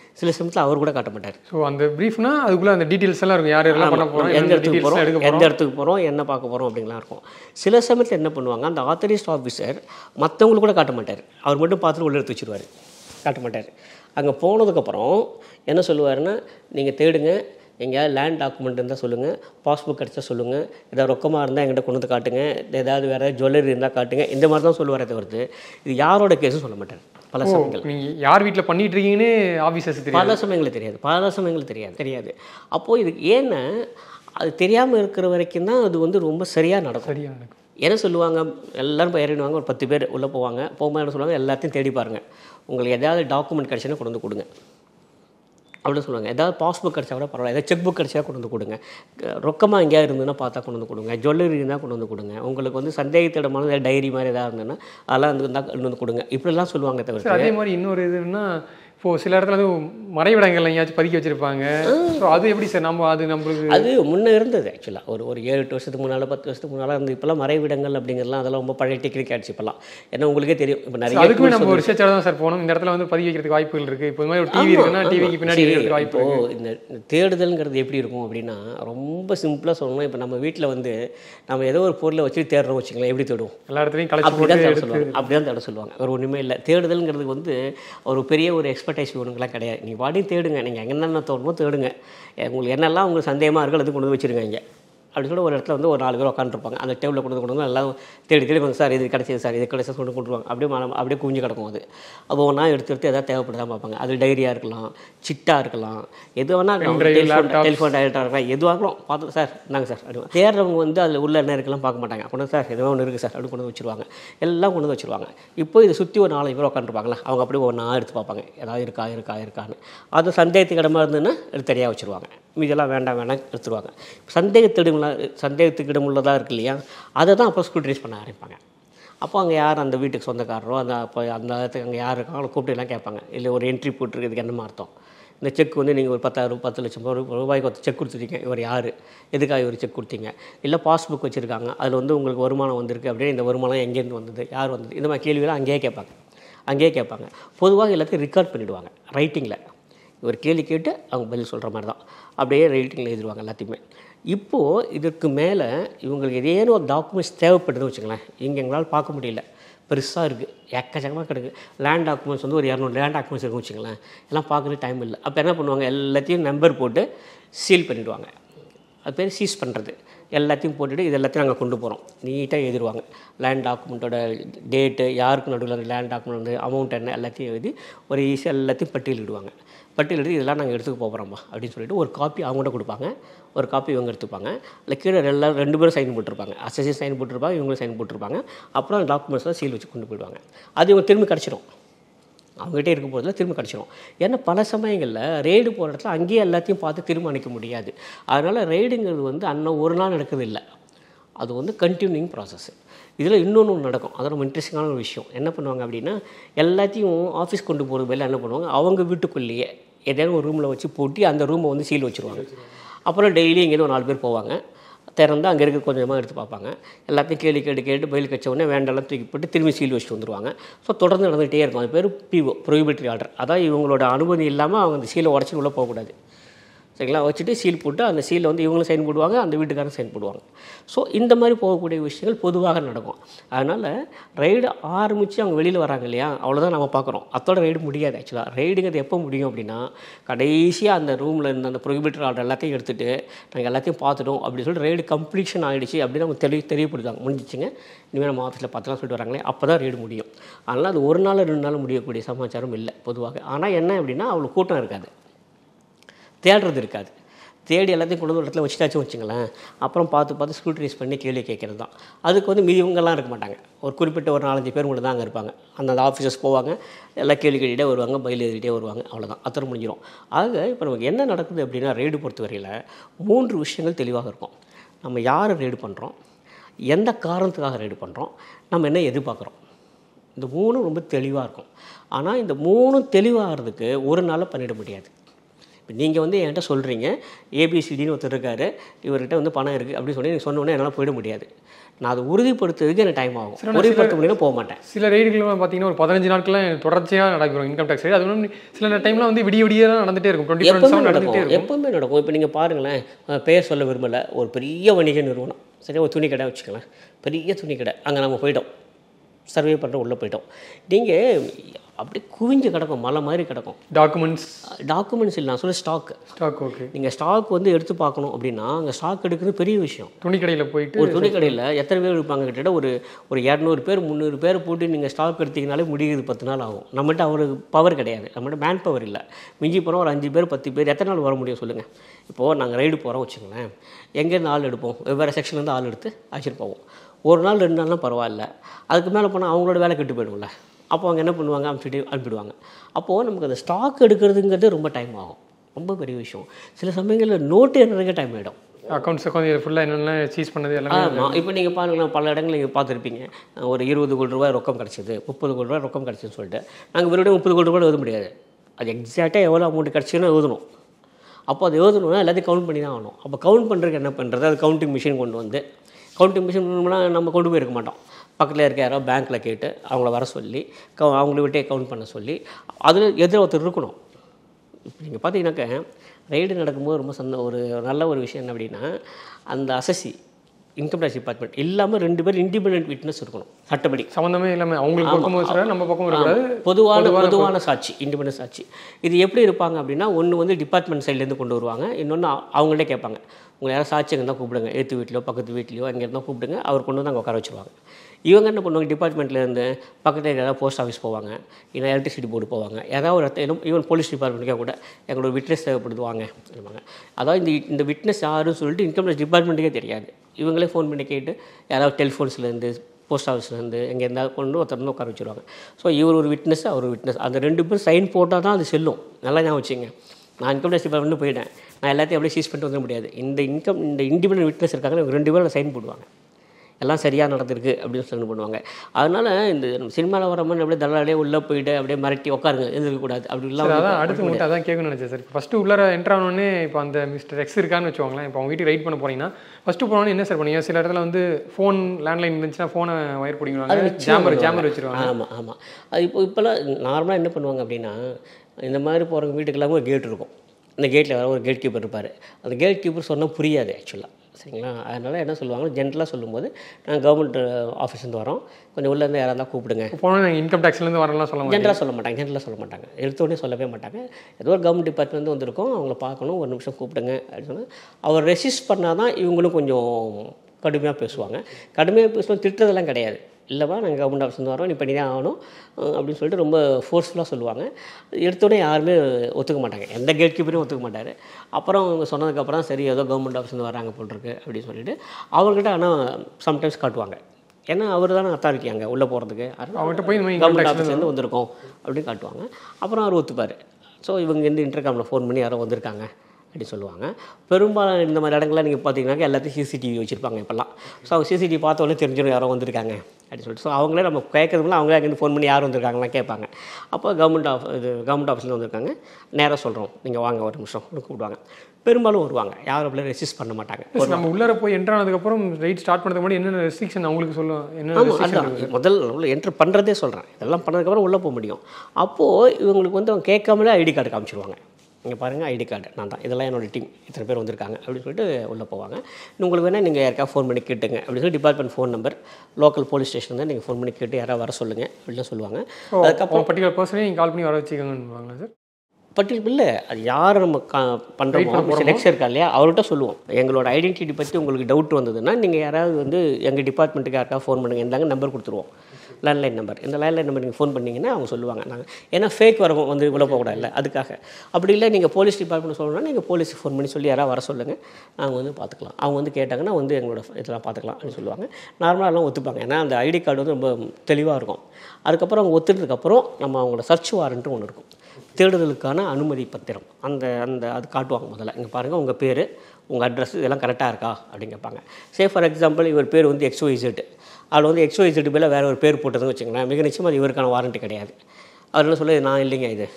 சில சமயத்தில் அவர் கூட காட்ட மாட்டார் ஸோ அந்த ப்ரீஃப்னா அதுக்குள்ளே அந்த டீட்டெயில்ஸ் எல்லாம் இருக்கும் யார் யாரெல்லாம் பண்ண ஆமா, போகிறோம் எந்த இடத்துக்கு டீட்டெயில்ஸ் போகிறோம் எடுக்க எந்த போகிறோம் இடத்துக்கு போகிறோம் என்ன பார்க்க போகிறோம் அப்படின்லாம் இருக்கும் சில சமயத்தில் என்ன பண்ணுவாங்க அந்த ஆத்தரைஸ்ட் ஆஃபீஸர் மற்றவங்களுக்கு கூட காட்ட மாட்டார் அவர் மட்டும் பார்த்துட்டு உள்ள எடுத்து வச்சிருவார் காட்ட மாட்டார் அங்கே போனதுக்கப்புறம் என்ன சொல்லுவாருன்னா நீங்கள் தேடுங்க எங்கேயாவது லேண்ட் டாக்குமெண்ட் இருந்தால் சொல்லுங்கள் பாஸ்புக் கிடச்சா சொல்லுங்கள் ஏதாவது ரொக்கமாக இருந்தால் எங்கிட்ட கொண்டு வந்து காட்டுங்க ஏதாவது வேறு ஜுவல்லரி இருந்தால் காட்டுங்க இந்த மாதிரி தான் சொல்லுவாரே தவிர்த்து இது யாரோட கேஸும் சொல்ல மாட்டார் பல சமயங்கள் நீங்கள் யார் வீட்டில் பண்ணிட்டு இருக்கீங்கன்னு ஆஃபீஸர்ஸ் தெரியும் பல சமயங்களுக்கு தெரியாது பல சமயங்களுக்கு தெரியாது தெரியாது அப்போது இது ஏன்னா அது தெரியாமல் இருக்கிற வரைக்கும் தான் அது வந்து ரொம்ப சரியாக நடக்கும் சரியா நடக்கும் என்ன சொல்லுவாங்க எல்லாரும் போய் இறங்கிடுவாங்க ஒரு பத்து பேர் உள்ளே போவாங்க போகும்போது என்ன சொல்லுவாங்க எல்லாத்தையும் தேடி பாருங்கள் உங்களுக்கு எதாவது டாக்குமெண்ட் கிடச்சுன்னா கொண்டு வந்து கொடுங்க அப்படின்னு சொல்லுவாங்க ஏதாவது பாஸ்புக் கிடச்சா கூட பரவாயில்ல ஏதாவது செக் புக் கிடச்சா கொண்டு வந்து கொடுங்க க- ரொக்கமாக எங்கேயா இருந்ததுன்னா பார்த்தா கொண்டு வந்து கொடுங்க ஜுவல்லரி இருந்தால் கொண்டு வந்து கொடுங்க உங்களுக்கு வந்து சந்தேகத்திடமான ஏதாவது டைரி மாதிரி ஏதாவது இருந்ததுன்னா அதெல்லாம் வந்து இருந்தால் கொண்டு வந்து கொடுங்க இப்படிலாம் சொல்லுவாங்க சார் தவிர அதே மாதிரி இன்னொரு இதுன்னா இப்போ சில இடத்துல வந்து மறைவிடங்கள் எங்கேயாச்சும் பதுக்கி வச்சிருப்பாங்க ஸோ அது எப்படி சார் நம்ம அது நம்மளுக்கு அது முன்னே இருந்தது ஆக்சுவலாக ஒரு ஒரு ஏழு எட்டு வருஷத்துக்கு முன்னால் பத்து வருஷத்துக்கு முன்னால் இருந்து இப்போல்லாம் மறைவிடங்கள் அப்படிங்கிறதுலாம் அதெல்லாம் ரொம்ப பழைய டெக்னிக் ஆயிடுச்சு இப்போல்லாம் ஏன்னா உங்களுக்கே தெரியும் இப்போ நிறைய அதுக்குமே tools நம்ம வந்து- ஒரு ரிசர்ச்சோட தான் சார் போகணும் இந்த இடத்துல வந்து பதிவு வைக்கிறதுக்கு வாய்ப்புகள் இருக்கு இப்போ இந்த மாதிரி ஒரு டிவி ஆமா, இருக்குன்னா ஆமா. டிவிக்கு பின்னாடி சரி, வைக்கிறதுக்கு வாய்ப்பு இப்போ இருக்கு இந்த இந்த தேடுதல்ங்கிறது எப்படி இருக்கும் அப்படின்னா ரொம்ப சிம்பிளாக சொல்லணும் இப்போ நம்ம வீட்டில் வந்து நம்ம ஏதோ ஒரு பொருளை வச்சு தேடுறோம் வச்சுக்கலாம் எப்படி தேடுவோம் எல்லா இடத்துலையும் கலைச்சு அப்படி போட்டு தான் தேட எடுத்து சொல்லுவாங்க அப்படி தான் தேட சொல்லுவாங்க ஒரு ஒன்றுமே இல்லை தேடுதல்ங்கிறது வந்து ஒரு பெரிய ஒரு எக்ஸ்பர்டைஸ் வேணுங்களாம் கிடையாது நீ பாடி தேடுங்க நீங்கள் என்னென்ன தோணுமோ தேடுங்க எ- உங்களுக்கு என்னெல்லாம் உங்களுக்கு சந்தேகமாக இருக்கோ அது கொண்டு வந்து வச்சுருங்க இங்கே அப்படி சொல்லி ஒரு இடத்துல வந்து ஒரு நாலு பேர் உட்காந்துருப்பாங்க அந்த டேபிளில் கொண்டு வந்து கொண்டு வந்து எல்லாம் தேடி தேடி வந்து சார் இது கிடைச்சது சார் இது கிடைச்சது கொண்டு கொண்டுருவாங்க அப்படியே மனம் அப்படியே குஞ்சு கிடக்கும் அது அப்போ ஒன்றா எடுத்து எடுத்து எதாவது தேவைப்படுதான் பார்ப்பாங்க அது டைரியாக இருக்கலாம் சிட்டா இருக்கலாம் எது வேணா இருக்கலாம் Pendrive, டெலிஃபோன் laptops. டெலிஃபோன் டேரக்டாக இருக்கலாம் எதுவாக இருக்கலாம் பார்த்து சார் இந்தாங்க சார் அப்படி தேடுறவங்க வந்து அதில் உள்ள என்ன இருக்கலாம் பார்க்க மாட்டாங்க கொண்டு வந்து, சார் எதுவும் ஒன்று இருக்குது சார் அப்படி கொண்டு வந்து வச்சிருவாங்க எல்லாம் கொண்டு வந்து வச்சிருவாங்க இப்போ இதை சுற்றி ஒரு நாலு பேர் உட்காந்துருப்பாங்களா அவங்க அப்படியே ஒன்றா எடுத்து பார்ப்பாங்க ஏதாவது இருக்கா இருக்கா இருக்கான்னு அது சந்தேகத்துக்கு இடமா இருந்ததுன்னா எடுத்து தனியாக வச்சிருவாங்க மீதெல்லாம் வேண்டாம் வேண்டாம் எடுத்துருவாங்க சந்தேகத்திடம் சந்தேகத்துக்கு இடம் உள்ளதாக இருக்கு இல்லையா அதை தான் அப்போ ஸ்க்ரூட்ரைஸ் பண்ண ஆரம்பிப்பாங்க அப்போ அங்கே யார் அந்த வீட்டுக்கு சொந்தக்காரரோ அந்த அப்போ அந்த இடத்துக்கு அங்கே யார் இருக்காங்களோ கூப்பிட்டு எல்லாம் கேட்பாங்க இல்லை ஒரு என்ட்ரி போட்டிருக்கிறதுக்கு என்னமா அர்த்தம் இந்த செக் வந்து நீங்கள் ஒரு பத்தாயிரம் பத்து லட்சம் ரூபா- ரூபாய்க்கு ஒரு செக் கொடுத்துட்டீங்க இவர் யார் எதுக்காக இவர் செக் கொடுத்தீங்க இல்லை பாஸ்புக் வச்சுருக்காங்க அதில் வந்து உங்களுக்கு வருமானம் வந்திருக்கு அப்படியே இந்த வருமானம் எங்கேருந்து வந்தது யார் வந்தது இந்த மாதிரி கேள்வியெல்லாம் அங்கேயே கேட்பாங்க அங்கேயே கேட்பாங்க பொதுவாக எல்லாத்தையும் ரெக்கார்ட் பண்ணிவிடுவாங்க ரைட்டிங்கில் இவர் கேள்வி கேட்டு அவங்க பதில் சொல்கிற மாதிரி தான் அப்படியே ரைட்டிங்கில் எழுதிடுவாங்க எல்லாத்தையுமே இப்போது இதற்கு மேலே இவங்களுக்கு ஏதேனும் ஒரு டாக்குமெண்ட்ஸ் தேவைப்படுதுன்னு வச்சுங்களேன் இங்கே எங்களால் பார்க்க முடியல பெருசாக இருக்குது எக்கச்சக்கமாக கிடக்கு லேண்ட் டாக்குமெண்ட்ஸ் வந்து ஒரு இரநூறு லேண்ட் டாக்குமெண்ட்ஸ் இருக்குன்னு வச்சுங்களேன் எல்லாம் பார்க்குறது டைம் இல்லை அப்போ என்ன பண்ணுவாங்க எல்லாத்தையும் நம்பர் போட்டு சீல் பண்ணிவிடுவாங்க அது பேர் சீஸ் பண்ணுறது எல்லாத்தையும் போட்டுட்டு இது எல்லாத்தையும் நாங்கள் கொண்டு போகிறோம் நீட்டாக எழுதிடுவாங்க லேண்ட் டாக்குமெண்ட்டோட டேட்டு யாருக்கு நடுவில் லேண்ட் டாக்குமெண்ட் வந்து அமௌண்ட் என்ன எல்லாத்தையும் எழுதி ஒரு ஈஸியாக எல்லாத்தையும் பட்டியலிடுவாங்க பட்டியலிட்டு இதெல்லாம் நாங்கள் எடுத்துக்க போகிறோம்ப்பா அப்படின்னு சொல்லிட்டு ஒரு காப்பி அவங்கள்ட்ட கொடுப்பாங்க ஒரு காப்பி இவங்க எடுத்துப்பாங்க இல்லை கீழே எல்லாம் ரெண்டு பேரும் சைன் போட்டிருப்பாங்க அசசி சைன் போட்டிருப்பாங்க இவங்களும் சைன் போட்டிருப்பாங்க அப்புறம் அந்த டாக்குமெண்ட்ஸ்லாம் சீல் வச்சு கொண்டு போயிடுவாங்க அது இவங்க திரும்பி கிடச்சிரும் அவங்ககிட்ட இருக்கும் போதில் திரும்ப கிடச்சிரும் ஏன்னா பல சமயங்களில் ரெய்டு போகிற இடத்துல அங்கேயே எல்லாத்தையும் பார்த்து திரும்ப அணைக்க முடியாது அதனால் ரெய்டுங்கிறது வந்து அன்ன ஒரு நாள் நடக்குது இல்லை அது வந்து கண்டினியூங் ப்ராசஸ் இதில் இன்னொன்று ஒன்று நடக்கும் அது ரொம்ப இன்ட்ரெஸ்டிங்கான ஒரு விஷயம் என்ன பண்ணுவாங்க அப்படின்னா எல்லாத்தையும் ஆஃபீஸ் கொண்டு போகிறது பதிலாக என்ன பண்ணுவாங்க அவங்க வீட்டுக்குள்ளேயே ஏதாவது ஒரு ரூமில் வச்சு பூட்டி அந்த ரூமை வந்து சீல் வச்சுருவாங்க அப்புறம் டெய்லி இங்கேருந்து ஒரு நாலு பேர் போவாங்க திறந்து அங்கே இருக்க கொஞ்சமாக எடுத்து பார்ப்பாங்க எல்லாத்தையும் கேள்வி கேட்டு கேட்டு பயில் கச்ச உடனே வேண்டெல்லாம் தூக்கி போட்டு திரும்பி சீல் வச்சுட்டு வந்துருவாங்க ஸோ தொடர்ந்து நடந்துகிட்டே இருக்கும் அது பேர் பிஓ ப்ரொஹிபிட்டரி ஆர்டர் அதான் இவங்களோட அனுமதி இல்லாமல் அவங்க அந்த சீலை உடச்சிட்டு உள்ளே போகக்கூடாது சரிங்களா வச்சுட்டு சீல் போட்டு அந்த சீலில் வந்து இவங்களும் சைன் போடுவாங்க அந்த வீட்டுக்காரரும் சைன் போடுவாங்க ஸோ இந்த மாதிரி போகக்கூடிய விஷயங்கள் பொதுவாக நடக்கும் அதனால் ரைடு ஆரம்பித்து அவங்க வெளியில் வராங்க இல்லையா அவ்வளோதான் நம்ம பார்க்குறோம் அத்தோட ரைடு முடியாது ஆக்சுவலாக ரைடுங்கிறது எப்போ முடியும் அப்படின்னா கடைசியாக அந்த ரூமில் இருந்த அந்த ப்ரொஹிபிட்டர் ஆர்டர் எல்லாத்தையும் எடுத்துகிட்டு நாங்கள் எல்லாத்தையும் பார்த்துட்டோம் அப்படின்னு சொல்லிட்டு ரைடு கம்ப்ளீஷன் ஆகிடுச்சு அப்படின்னு நம்ம தெரிய தெரியப்படுத்தாங்க முடிஞ்சிச்சுங்க இனிமேல் நம்ம ஆஃபீஸில் பார்த்துலாம் சொல்லிட்டு வராங்களே அப்போ தான் ரைடு முடியும் அதனால் அது ஒரு நாள் ரெண்டு நாள் முடியக்கூடிய சமாச்சாரம் இல்லை பொதுவாக ஆனால் என்ன அப்படின்னா அவ்வளோ கூட்டம் இருக்காது தேடுறது இருக்காது தேடி எல்லாத்தையும் கொண்டு வந்து ஒரு இடத்துல வச்சுட்டாச்சும் வச்சுங்களேன் அப்புறம் பார்த்து பார்த்து ஸ்க்ரூட்ரைஸ் பண்ணி கேள்வி கேட்குறது தான் அதுக்கு வந்து மீதிவங்கெல்லாம் இருக்க மாட்டாங்க ஒரு குறிப்பிட்ட ஒரு நாலஞ்சு பேர் மட்டும் தான் அங்கே இருப்பாங்க அந்தந்த ஆஃபீஸர்ஸ் போவாங்க எல்லாம் கேள்வி கேட்டுகிட்டே வருவாங்க பயில் எழுதிட்டே வருவாங்க அவ்வளோதான் அத்தனை முடிஞ்சிடும் ஆக இப்போ நமக்கு என்ன நடக்குது அப்படின்னா ரெய்டு பொறுத்தவரையில் மூன்று விஷயங்கள் தெளிவாக இருக்கும் நம்ம யாரை ரெய்டு பண்ணுறோம் எந்த காரணத்துக்காக ரெய்டு பண்ணுறோம் நம்ம என்ன எதிர்பார்க்குறோம் இந்த மூணும் ரொம்ப தெளிவாக இருக்கும் ஆனால் இந்த மூணும் தெளிவாகிறதுக்கு ஒரு நாளில் பண்ணிட முடியாது இப்போ நீங்கள் வந்து என்கிட்ட சொல்கிறீங்க ஏபிசிடின்னு ஒருத்தர் இருக்காரு இவர்கிட்ட வந்து பணம் இருக்குது அப்படின்னு சொல்லி நீங்கள் சொன்ன உடனே என்னால் போயிட முடியாது நான் அதை உறுதிப்படுத்துறதுக்கு எனக்கு டைம் ஆகும் உறுதிப்படுத்த முடியல போக மாட்டேன் சில ரெய்டுகள்லாம் பார்த்தீங்கன்னா ஒரு பதினஞ்சு நாட்கள்லாம் தொடர்ச்சியாக நடைபெறும் இன்கம் டேக்ஸ் ரைடு அது வந்து சில டைம்லாம் வந்து விடிய விடிய நடந்துட்டே இருக்கும் டுவெண்ட்டி ஃபோர் எப்பவுமே செவன் நடந்துகிட்டே நடக்கும் இருக்கும் எப்பவுமே நடக்கும் இப்போ நீங்கள் பாருங்களேன் அஹ் பெயர் சொல்ல விரும்பல ஒரு பெரிய வணிக நிறுவனம் சரி ஒரு துணி கடை வச்சுக்கலாம் பெரிய துணி கடை அங்கே நம்ம போயிட்டோம் சர்வே பண்ணுற உள்ளே போயிட்டோம் நீங்கள் அப்படியே குவிஞ்சு கிடக்கும் மலை மாதிரி கிடக்கும் டாக்குமெண்ட்ஸ் டாக்குமெண்ட்ஸ் இல்லை நான் சொல்ல ஸ்டாக் ஸ்டாக் ஓகே நீங்கள் ஸ்டாக் வந்து எடுத்து பார்க்கணும் அப்படின்னா அங்கே ஸ்டாக் எடுக்கிறது பெரிய விஷயம் துணி கடையில் போயிட்டு ஒரு துணி கடையில் எத்தனை பேர் இருப்பாங்க கிட்டத்தட்ட ஒரு ஒரு இரநூறு பேர் முந்நூறு பேர் போட்டு நீங்கள் ஸ்டாக் எடுத்தீங்கனாலே முடியுது பத்து நாள் ஆகும் நம்மகிட்ட அவருக்கு பவர் கிடையாது நம்மகிட்ட மேன் பவர் இல்லை மிஞ்சி போனால் ஒரு அஞ்சு பேர் பத்து பேர் எத்தனை நாள் வர முடியும் சொல்லுங்கள் இப்போது நாங்கள் ரைடு போகிறோம் வச்சுங்களேன் எங்கேருந்து ஆள் எடுப்போம் வெவ்வேறு செக்ஷன்லேருந்து ஆள் எடுத்து அழைச்சிட்டு போவோம் ஒரு நாள் ரெண்டு நாள்லாம் பரவாயில்ல அதுக்கு மேலே போனால் அவங்களோட வேலை கெட்டு போயிடும்ல அப்போ அவங்க என்ன பண்ணுவாங்க அனுப்பிச்சிட்டு அனுப்பிடுவாங்க அப்போது நமக்கு அந்த ஸ்டாக் எடுக்கிறதுங்கிறது ரொம்ப டைம் ஆகும் ரொம்ப பெரிய விஷயம் சில சமயங்களில் நோட்டு என்னறதுக்கே டைம் ஆகிடும் அக்கௌண்ட்ஸ் உட்காந்து ஃபுல்லாக என்னென்ன சீஸ் பண்ணது எல்லாமே ஆமாம் இப்போ நீங்கள் பாருங்களேன் பல இடங்களில் நீங்கள் பார்த்துருப்பீங்க ஒரு இருபது கோடி ரூபாய் ரொக்கம் கிடச்சிது முப்பது கோடி ரூபாய் ரொக்கம் கிடச்சிதுன்னு சொல்லிட்டு நாங்கள் வெறும் முப்பது கோடி ரூபாய் எழுத முடியாது அது எக்ஸாக்டாக எவ்வளோ அமௌண்ட் கிடச்சின்னு எழுதணும் அப்போ அது எழுதணும்னா எல்லாத்தையும் கவுண்ட் பண்ணி தான் ஆகணும் அப்போ கவுண்ட் பண்ணுறதுக்கு என்ன பண்ணுறது அது கவுண்டிங் மிஷின் கொண்டு வந்து கவுண்டிங் மிஷின் நம்ம கொண்டு போயிருக்க மாட்டோம் பக்கத்தில் இருக்க யாரோ பேங்க்கில் கேட்டு அவங்கள வர சொல்லி கவு அவங்கள விட்டே கவுண்ட் பண்ண சொல்லி அதில் எதிர ஒருத்தர் இருக்கணும் இப்போ நீங்கள் பார்த்தீங்கன்னாக்க ரைடு நடக்கும்போது ரொம்ப சந்த ஒரு நல்ல ஒரு விஷயம் என்ன அப்படின்னா அந்த அசசி இன்கம் டேக்ஸ் டிபார்ட்மெண்ட் இல்லாமல் ரெண்டு பேர் இண்டிபெண்டன்ட் விட்னஸ் இருக்கணும் சட்டப்படி சம்மந்தமே இல்லாமல் அவங்களுக்கு பக்கம் சார் நம்ம பக்கம் இருக்கக்கூடாது பொதுவான பொதுவான சாட்சி இண்டிபெண்டன்ட் சாட்சி இது எப்படி இருப்பாங்க அப்படின்னா ஒன்று வந்து டிபார்ட்மெண்ட் சைட்லேருந்து கொண்டு வருவாங்க இன்னொன்று அவங்கள்ட்டே கேட்பாங்க உங்களை யாராவது சாட்சி இருந்தால் கூப்பிடுங்க ஏற்று வீட்லையோ பக்கத்து வீட்லையோ அங்கே இருந்தால் கூப்பிடுங்க அவர் கொண்டு வந்து அங்கே உட்கார வச்சுருவாங்க இவங்க என்ன பண்ணுவாங்க டிபார்ட்மெண்ட்லேருந்து பக்கத்தில் ஏதாவது போஸ்ட் ஆஃபீஸ் போவாங்க இல்லை எலக்ட்ரிசிட்டி போர்டு போவாங்க ஏதாவது ஒரு இடத்துல ஈவன் போலீஸ் டிபார்ட்மெண்ட்டுக்கே கூட எங்களோட விட்னஸ் தேவைப்படுது வாங்க சொல்லுவாங்க அதாவது இந்த இந்த விட்னஸ் யாருன்னு சொல்லிட்டு இன்கம் டேக்ஸ் டிபார்ட்மெண்ட்டுக்கே தெரியாது இவங்களே ஃபோன் பண்ணி கேட்டு யாராவது டெலிஃபோன்ஸ்லேருந்து போஸ்ட் ஆஃபீஸ்லேருந்து எங்கே இருந்தால் கொண்டு ஒருத்தர் வந்து உட்கார வச்சுருவாங்க ஸோ இவர் ஒரு விட்னஸ் அவர் ஒரு விட்னஸ் அந்த ரெண்டு பேரும் சைன் போட்டால் தான் அது செல்லும் நல்லா ஞாபகம் வச்சுங்க நான் இன்கம் டேக்ஸ் டிபார்ட்மெண்ட் போயிட்டேன் நான் எல்லாத்தையும் அப்படியே சீஸ் பண்ணிட்டு வந்துட முடியாது இந்த இன்கம் இந்த இண்டிபெண்டன்ட் விட்னஸ் இருக்காங்க இவங்க ரெண்டு பேரும் சைன் போடுவாங்க எல்லாம் சரியாக நடந்திருக்கு அப்படின்னு சொல்லி பண்ணுவாங்க அதனால் இந்த சினிமாவில் வர மாதிரி அப்படியே தலாலே உள்ளே போயிட்டு அப்படியே மிரட்டி உட்காருங்க எழுந்திருக்கக்கூடாது அப்படி சார் இல்லாமல் அதான் அடுத்து மட்டும் அதான் கேட்கணும்னு நினச்சேன் சார் ஃபஸ்ட்டு உள்ளார என்ட்ரு ஆனோடனே இப்போ அந்த மிஸ்டர் எக்ஸ் இருக்கான்னு வச்சுக்கோங்களேன் இப்போ அவங்க வீட்டுக்கு ரைட் பண்ண போனீங்கன்னா ஃபஸ்ட்டு போனோன்னே என்ன சார் பண்ணீங்க சில இடத்துல வந்து ஃபோன் லேண்ட்லைன் இருந்துச்சுன்னா ஃபோனை ஒயர் பிடிங்குவாங்க ஜாமர் ஜாமர் வச்சிருவாங்க ஆமாம் ஆமாம் அது இப்போ இப்போல்லாம் நார்மலாக என்ன பண்ணுவாங்க அப்படின்னா இந்த மாதிரி போகிறவங்க வீட்டுக்கெல்லாம் ஒரு கேட் இருக்கும் இந்த கேட்டில் வர ஒரு கேட் கீப்பர் இருப்பார் அந்த கேட் கீப்பர் சொன்னால் புரியாது ஆக்சுவலாக சரிங்களா அதனால் என்ன சொல்லுவாங்க ஜென்ரலாக சொல்லும்போது நாங்கள் கவர்மெண்ட் ஆஃபீஸ்லேருந்து வரோம் கொஞ்சம் உள்ளே இருந்து யாராக இருந்தால் கூப்பிடுங்க போனோம் நாங்கள் இன்கம் டேக்ஸ்லேருந்து வரலாம் சொல்ல மாட்டேன் ஜென்ரலாக சொல்ல மாட்டாங்க ஜென்ரலாக சொல்ல மாட்டாங்க எடுத்தோடனே சொல்லவே மாட்டாங்க ஏதோ ஒரு கவர்மெண்ட் டிபார்ட்மெண்ட் வந்திருக்கோம் அவங்கள பார்க்கணும் ஒரு நிமிஷம் கூப்பிடுங்க அப்படின்னு சொன்னால் அவர் ரெசிஸ்ட் பண்ணால் தான் இவங்களும் கொஞ்சம் கடுமையாக பேசுவாங்க கடுமையாக பேசுவோம் திட்டுறதெல்லாம் கிடையாது இல்லைவா நாங்கள் கவர்மெண்ட் ஆஃபீஸ்லேருந்து வரோம் நீ பண்ணி தான் ஆகணும் அஹ் அப்படின்னு சொல்லிட்டு ரொம்ப ஃபோர்ஸ்ஃபுல்லாக சொல்லுவாங்க எடுத்தோடனே யாருமே ஒத்துக்க மாட்டாங்க எந்த கேட் கீப்பரையும் ஒத்துக்க மாட்டார் அப்புறம் அவங்க சொன்னதுக்கப்புறம் சரி ஏதோ கவர்மெண்ட் ஆஃபீஸ்லேருந்து வராங்க போல் இருக்கு அப்படின்னு சொல்லிட்டு அவர்கிட்ட ஆனால் சம்டைம்ஸ் காட்டுவாங்க ஏன்னா அவர் தானே அத்தாரிட்டி அங்கே உள்ளே போகிறதுக்கு அவர்கிட்ட போய் இந்த மாதிரி income கவர்மெண்ட் tax ஆஃபீஸ்லேருந்து வந்திருக்கோம் அப்படின்னு காட்டுவாங்க அப்புறம் அவர் ஒத்துப்பார் ஸோ இவங்க இந்த இன்டர்காமில் ஃபோன் பண்ணி யாரோ வந்திருக்காங்க அப்படி சொல்லுவாங்க பெரும்பாலும் இந்த மாதிரி இடங்கள்லாம் நீங்கள் பார்த்தீங்கன்னாக்கா எல்லாத்தையும் சிசிடிவி வச்சுருப்பாங்க இப்போல்லாம் ஸோ அவங்க சிசிடிவி பார்த்த உடனே தெரிஞ்சிடும் யாரோ வந்திருக்காங்க அப்படின்னு சொல்லிட்டு ஸோ அவங்களே நம்ம கேட்கறதுக்குள்ள அவங்களே அங்கேருந்து ஃபோன் பண்ணி யார் வந்திருக்காங்கலாம் கேட்பாங்க அப்போ கவர்மெண்ட் ஆஃப் இது கவர்மெண்ட் ஆஃபீஸில் வந்திருக்காங்க நேராக சொல்கிறோம் நீங்கள் வாங்க ஒரு நிமிஷம் கூப்பிடுவாங்க பெரும்பாலும் வருவாங்க யாரும் அப்படியே ரெசிஸ்ட் பண்ண மாட்டாங்க Yes, நம்ம உள்ளார போய் என்ட்ரு ஆனதுக்கப்புறம் ரைட் ஸ்டார்ட் பண்ணுறதுக்கு முன்னாடி என்னென்ன ரெஸ்ட்ரிக்ஷன் அவங்களுக்கு சொல்லுவோம் என்னென்ன ஆமாம் ரெஸ்ட்ரிக்ஷன் அதுதான் முதல் உள்ள என்ட்ரு பண்ணுறதே சொல்கிறேன் இதெல்லாம் பண்ணதுக்கப்புறம் உள்ளே போக முடியும் அப்போது இவங்களுக்கு வந்து அவங்க கேட்காமலே ஐடி கார்டு காமிச்சிருவாங்க இங்கே பாருங்கள் ஐடி கார்டு நான் தான் இதெல்லாம் என்னோட டீம் இத்தனை பேர் வந்திருக்காங்க அப்படின்னு சொல்லிட்டு உள்ளே போவாங்க உங்களுக்கு வேணால் நீங்கள் யாருக்கா ஃபோன் பண்ணி கேட்டுங்க அப்படின்னு சொல்லி department phone number local police station தான் நீங்கள் ஃபோன் பண்ணி கேட்டு யாராவது வர சொல்லுங்கள் அப்படின்னு சொல்லுவாங்க அதுக்கப்புறம் பர்டிகுலர் பர்சனே நீங்கள் கால் பண்ணி வர வச்சுக்கோங்கன்னு சார் பட்டியல் இல்லை அது யார் நம்ம கா பண்ணுறோமோ செலெக்ஷன் இருக்கா இல்லையா அவர்கிட்ட சொல்லுவோம் எங்களோட ஐடென்டிட்டி பற்றி உங்களுக்கு டவுட் வந்ததுன்னா நீங்கள் யாராவது வந்து எங்கள் டிபார்ட்மெண்ட்டுக்கு யாருக்கா ஃபோன் பண்ணுங்க இருந்தாங்க நம்பர் கொடுத்துருவோம் லேண்ட்லைன் நம்பர் இந்த லேண்ட்லைன் நம்பர் நீங்கள் ஃபோன் பண்ணிங்கன்னா அவங்க சொல்லுவாங்க நாங்கள் ஏன்னா ஃபேக் வரவும் வந்து இவ்வளோ போகக்கூடாது இல்லை அதுக்காக அப்படி இல்லை நீங்கள் போலீஸ் டிபார்ட்மெண்ட் சொல்லணும்னா நீங்கள் போலீஸுக்கு ஃபோன் பண்ணி சொல்லி யாராவது வர சொல்லுங்கள் நாங்கள் வந்து பார்த்துக்கலாம் அவங்க வந்து கேட்டாங்கன்னா வந்து எங்களோட இதெல்லாம் பார்த்துக்கலாம் அப்படின்னு சொல்லுவாங்க நார்மலாக எல்லாம் ஒத்துப்பாங்க ஏன்னா அந்த ஐடி கார்டு வந்து ரொம்ப தெளிவாக இருக்கும் அதுக்கப்புறம் அவங்க ஒத்துட்டதுக்கப்புறம் நம்ம அவங்களோட சர்ச் வாரண்ட்டு ஒன்று இருக்கும் தேடுதலுக்கான அனுமதி பத்திரம் அந்த அந்த அது காட்டுவாங்க முதல்ல இங்கே பாருங்கள் உங்கள் பேர் உங்கள் அட்ரஸ் இதெல்லாம் கரெக்டாக இருக்கா அப்படின்னு கேட்பாங்க சே ஃபார் எக்ஸாம்பிள் இவர் பேர் வந்து எக்ஸ்ஒய்செட் அதில் வந்து எக்ஸ்ஒய்செட் பேரில் வேறு ஒரு பேர் போட்டதுன்னு வச்சுங்களேன் மிக நிச்சயமாக அது இவருக்கான வாரண்ட்டி கிடையாது அவர் என்ன சொல்ல நான் இல்லைங்க இது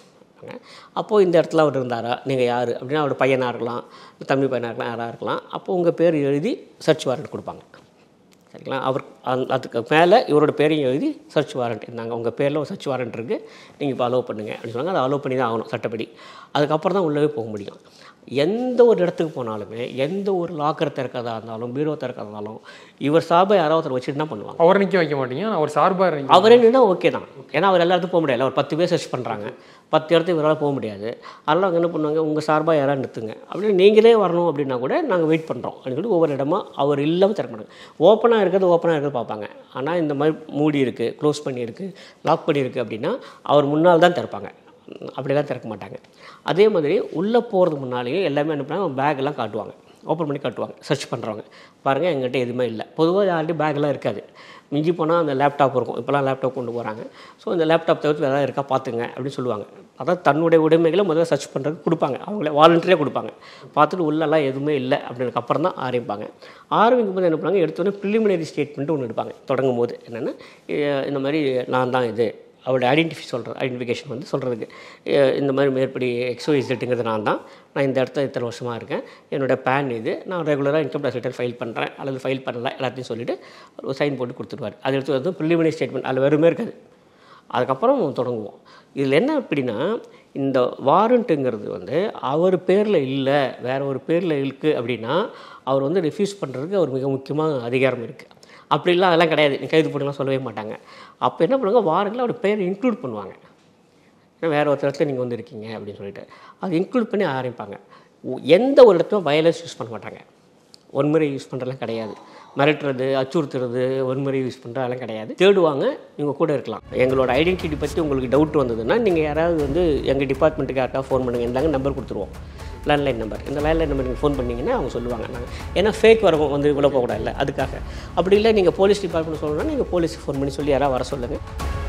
கேட்பாங்க அப்போது இந்த இடத்துல அவர் இருந்தாரா நீங்கள் யார் அப்படின்னா அவர் பையனாக இருக்கலாம் தம்பி பையனாக இருக்கலாம் யாராக இருக்கலாம் அப்போ உங்கள் பேர் எழுதி சர்ச் வாரண்ட் கொடுப்பாங்க சரிங்களா அவர் அந்த அதுக்கு மேலே இவரோட பேரையும் எழுதி சர்ச் வாரண்ட் இருந்தாங்க உங்கள் பேரில் ஒரு சர்ச் வாரண்ட் இருக்குது நீங்கள் இப்போ அலோவ் பண்ணுங்கள் அப்படின்னு சொன்னாங்க அதை அலோவ் பண்ணி தான் ஆகணும் சட்டப்படி அதுக்கப்புறம் தான் உள்ளவே போக முடியும் எந்த ஒரு இடத்துக்கு போனாலுமே எந்த ஒரு லாக்கர் திறக்கிறதா இருந்தாலும் பீரோ திறக்கிறதா இருந்தாலும் இவர் சார்பாக யாராவது ஒருத்தர் வச்சுட்டு தான் பண்ணுவாங்க அவர் நிற்க வைக்க மாட்டீங்க அவர் சார்பாக நிக்க அவரே நின்னா ஓகே தான் ஏன்னா அவர் எல்லா இடத்துக்கும் போக முடியாது ஒரு பத்து பேர் சர்ச் பண்ணுறாங்க பத்து இடத்துக்கு இவரால் போக முடியாது அதெல்லாம் அவங்க என்ன பண்ணுவாங்க உங்கள் சார்பாக யாராவது நிறுத்துங்க அப்படின்னு நீங்களே வரணும் அப்படின்னா கூட நாங்கள் வெயிட் பண்ணுறோம் அப்படின்னு சொல்லி ஒவ்வொரு இடமா அவர் இல்லாமல் திறக்க மாட்டாங்க ஓப்பனாக இருக்கிறது ஓப்பனாக இருக்கிறது பார்ப்பாங்க ஆனால் இந்த மாதிரி மூடி இருக்குது க்ளோஸ் பண்ணியிருக்கு லாக் பண்ணியிருக்கு அப்படின்னா அவர் முன்னால் தான் திறப்பாங்க அப்படிலாம் திறக்க மாட்டாங்க அதே மாதிரி உள்ளே போகிறதுக்கு முன்னாலேயே எல்லாமே என்ன பண்ணாங்க பேக்கெல்லாம் காட்டுவாங்க ஓப்பன் பண்ணி காட்டுவாங்க சர்ச் பண்ணுறவங்க பாருங்கள் எங்கிட்ட எதுவுமே இல்லை பொதுவாக யார்கிட்டையும் பேக்கெல்லாம் இருக்காது மிஞ்சி போனால் அந்த லேப்டாப் இருக்கும் இப்போலாம் லேப்டாப் கொண்டு போகிறாங்க ஸோ இந்த லேப்டாப் தவிர்த்து வேறு இருக்கா பார்த்துங்க அப்படின்னு சொல்லுவாங்க அதாவது தன்னுடைய உடைமைகளை முதல்ல சர்ச் பண்ணுறதுக்கு கொடுப்பாங்க அவங்களே வாலண்டரியாக கொடுப்பாங்க பார்த்துட்டு உள்ளெல்லாம் எதுவுமே இல்லை அப்படின்றதுக்கு அப்புறம் தான் ஆரம்பிப்பாங்க ஆரம்பிக்கும் போது என்ன பண்ணுவாங்க எடுத்தோடனே ப்ரிலிமினரி ஸ்டேட்மெண்ட் ஒன்று எடுப்பாங்க தொடங்கும் போது என்னென்னா இந்த மாதிரி நான் தான் இது அவருடைய ஐடென்டிஃபை சொல்கிறது ஐடென்டிஃபிகேஷன் வந்து சொல்கிறதுக்கு இந்த மாதிரி மேற்படி எக்ஸோஇசட்டுங்கிறது நான் தான் நான் இந்த இடத்துல இத்தனை வருஷமாக இருக்கேன் என்னோட பேன் இது நான் ரெகுலராக இன்கம் டேக்ஸ் ரிட்டர்ன் ஃபைல் பண்ணுறேன் அல்லது ஃபைல் பண்ணல எல்லாத்தையும் சொல்லிவிட்டு ஒரு சைன் போட்டு கொடுத்துருவார் அது எடுத்து வந்து ப்ரிலிமினரி ஸ்டேட்மெண்ட் அதில் வெறுமே இருக்காது அதுக்கப்புறம் தொடங்குவோம் இதில் என்ன அப்படின்னா இந்த வாரண்ட்டுங்கிறது வந்து அவர் பேரில் இல்லை வேற ஒரு பேரில் இருக்குது அப்படின்னா அவர் வந்து ரெஃப்யூஸ் பண்ணுறதுக்கு அவர் மிக முக்கியமாக அதிகாரம் இருக்குது அப்படிலாம் அதெல்லாம் கிடையாது நீ கைது போட்டுலாம் சொல்லவே மாட்டாங்க அப்போ என்ன பண்ணுவாங்க வாரண்டில் அவர் பேரை இன்க்ளூட் பண்ணுவாங்க ஏன்னா வேறு ஒரு இடத்துல நீங்கள் வந்து இருக்கீங்க அப்படின்னு சொல்லிட்டு அது இன்க்ளூட் பண்ணி ஆரம்பிப்பாங்க உ- எந்த ஒரு இடத்துலையும் வயலன்ஸ் யூஸ் பண்ண மாட்டாங்க வன்முறை யூஸ் பண்ணுறதுலாம் கிடையாது மிரட்டுறது அச்சுறுத்துறது வன்முறை யூஸ் பண்ணுறதெல்லாம் கிடையாது தேடுவாங்க இவங்க கூட இருக்கலாம் எங்களோட ஐடென்டிட்டி பற்றி உங்களுக்கு டவுட் வந்ததுன்னா நீங்கள் யாராவது வந்து எங்கள் டிபார்ட்மெண்ட்டுக்கு யாருக்கா ஃபோன் பண்ணுங்கள் இருந்தாங்க நம்பர் கொடுத்துருவோம் லேண்ட்லைன் நம்பர் இந்த லேண்ட்லைன் நம்பர் நீங்கள் ஃபோன் பண்ணிங்கன்னா அவங்க சொல்லுவாங்க நாங்கள் ஏன்னா ஃபேக் வரவும் வந்து இவ்வளோ போகக்கூடாது அதுக்காக அப்படி இல்லை நீங்கள் போலீஸ் டிபார்ட்மெண்ட் சொல்லணும்னா நீங்கள் போலீஸுக்கு ஃபோன் பண்ணி சொல்லி யாராவது வர சொல்லுங்கள்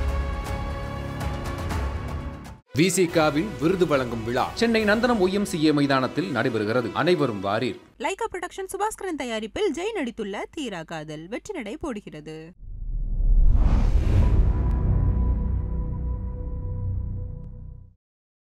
விசிகாவின் விருது வழங்கும் விழா சென்னை நந்தனம் ஒய்எம்சிஏ மைதானத்தில் நடைபெறுகிறது அனைவரும் வாரீர் லைகா புரொடக்ஷன் சுபாஸ்கரன் தயாரிப்பில் ஜெய் நடித்துள்ள தீரா காதல் வெற்றி நடை போடுகிறது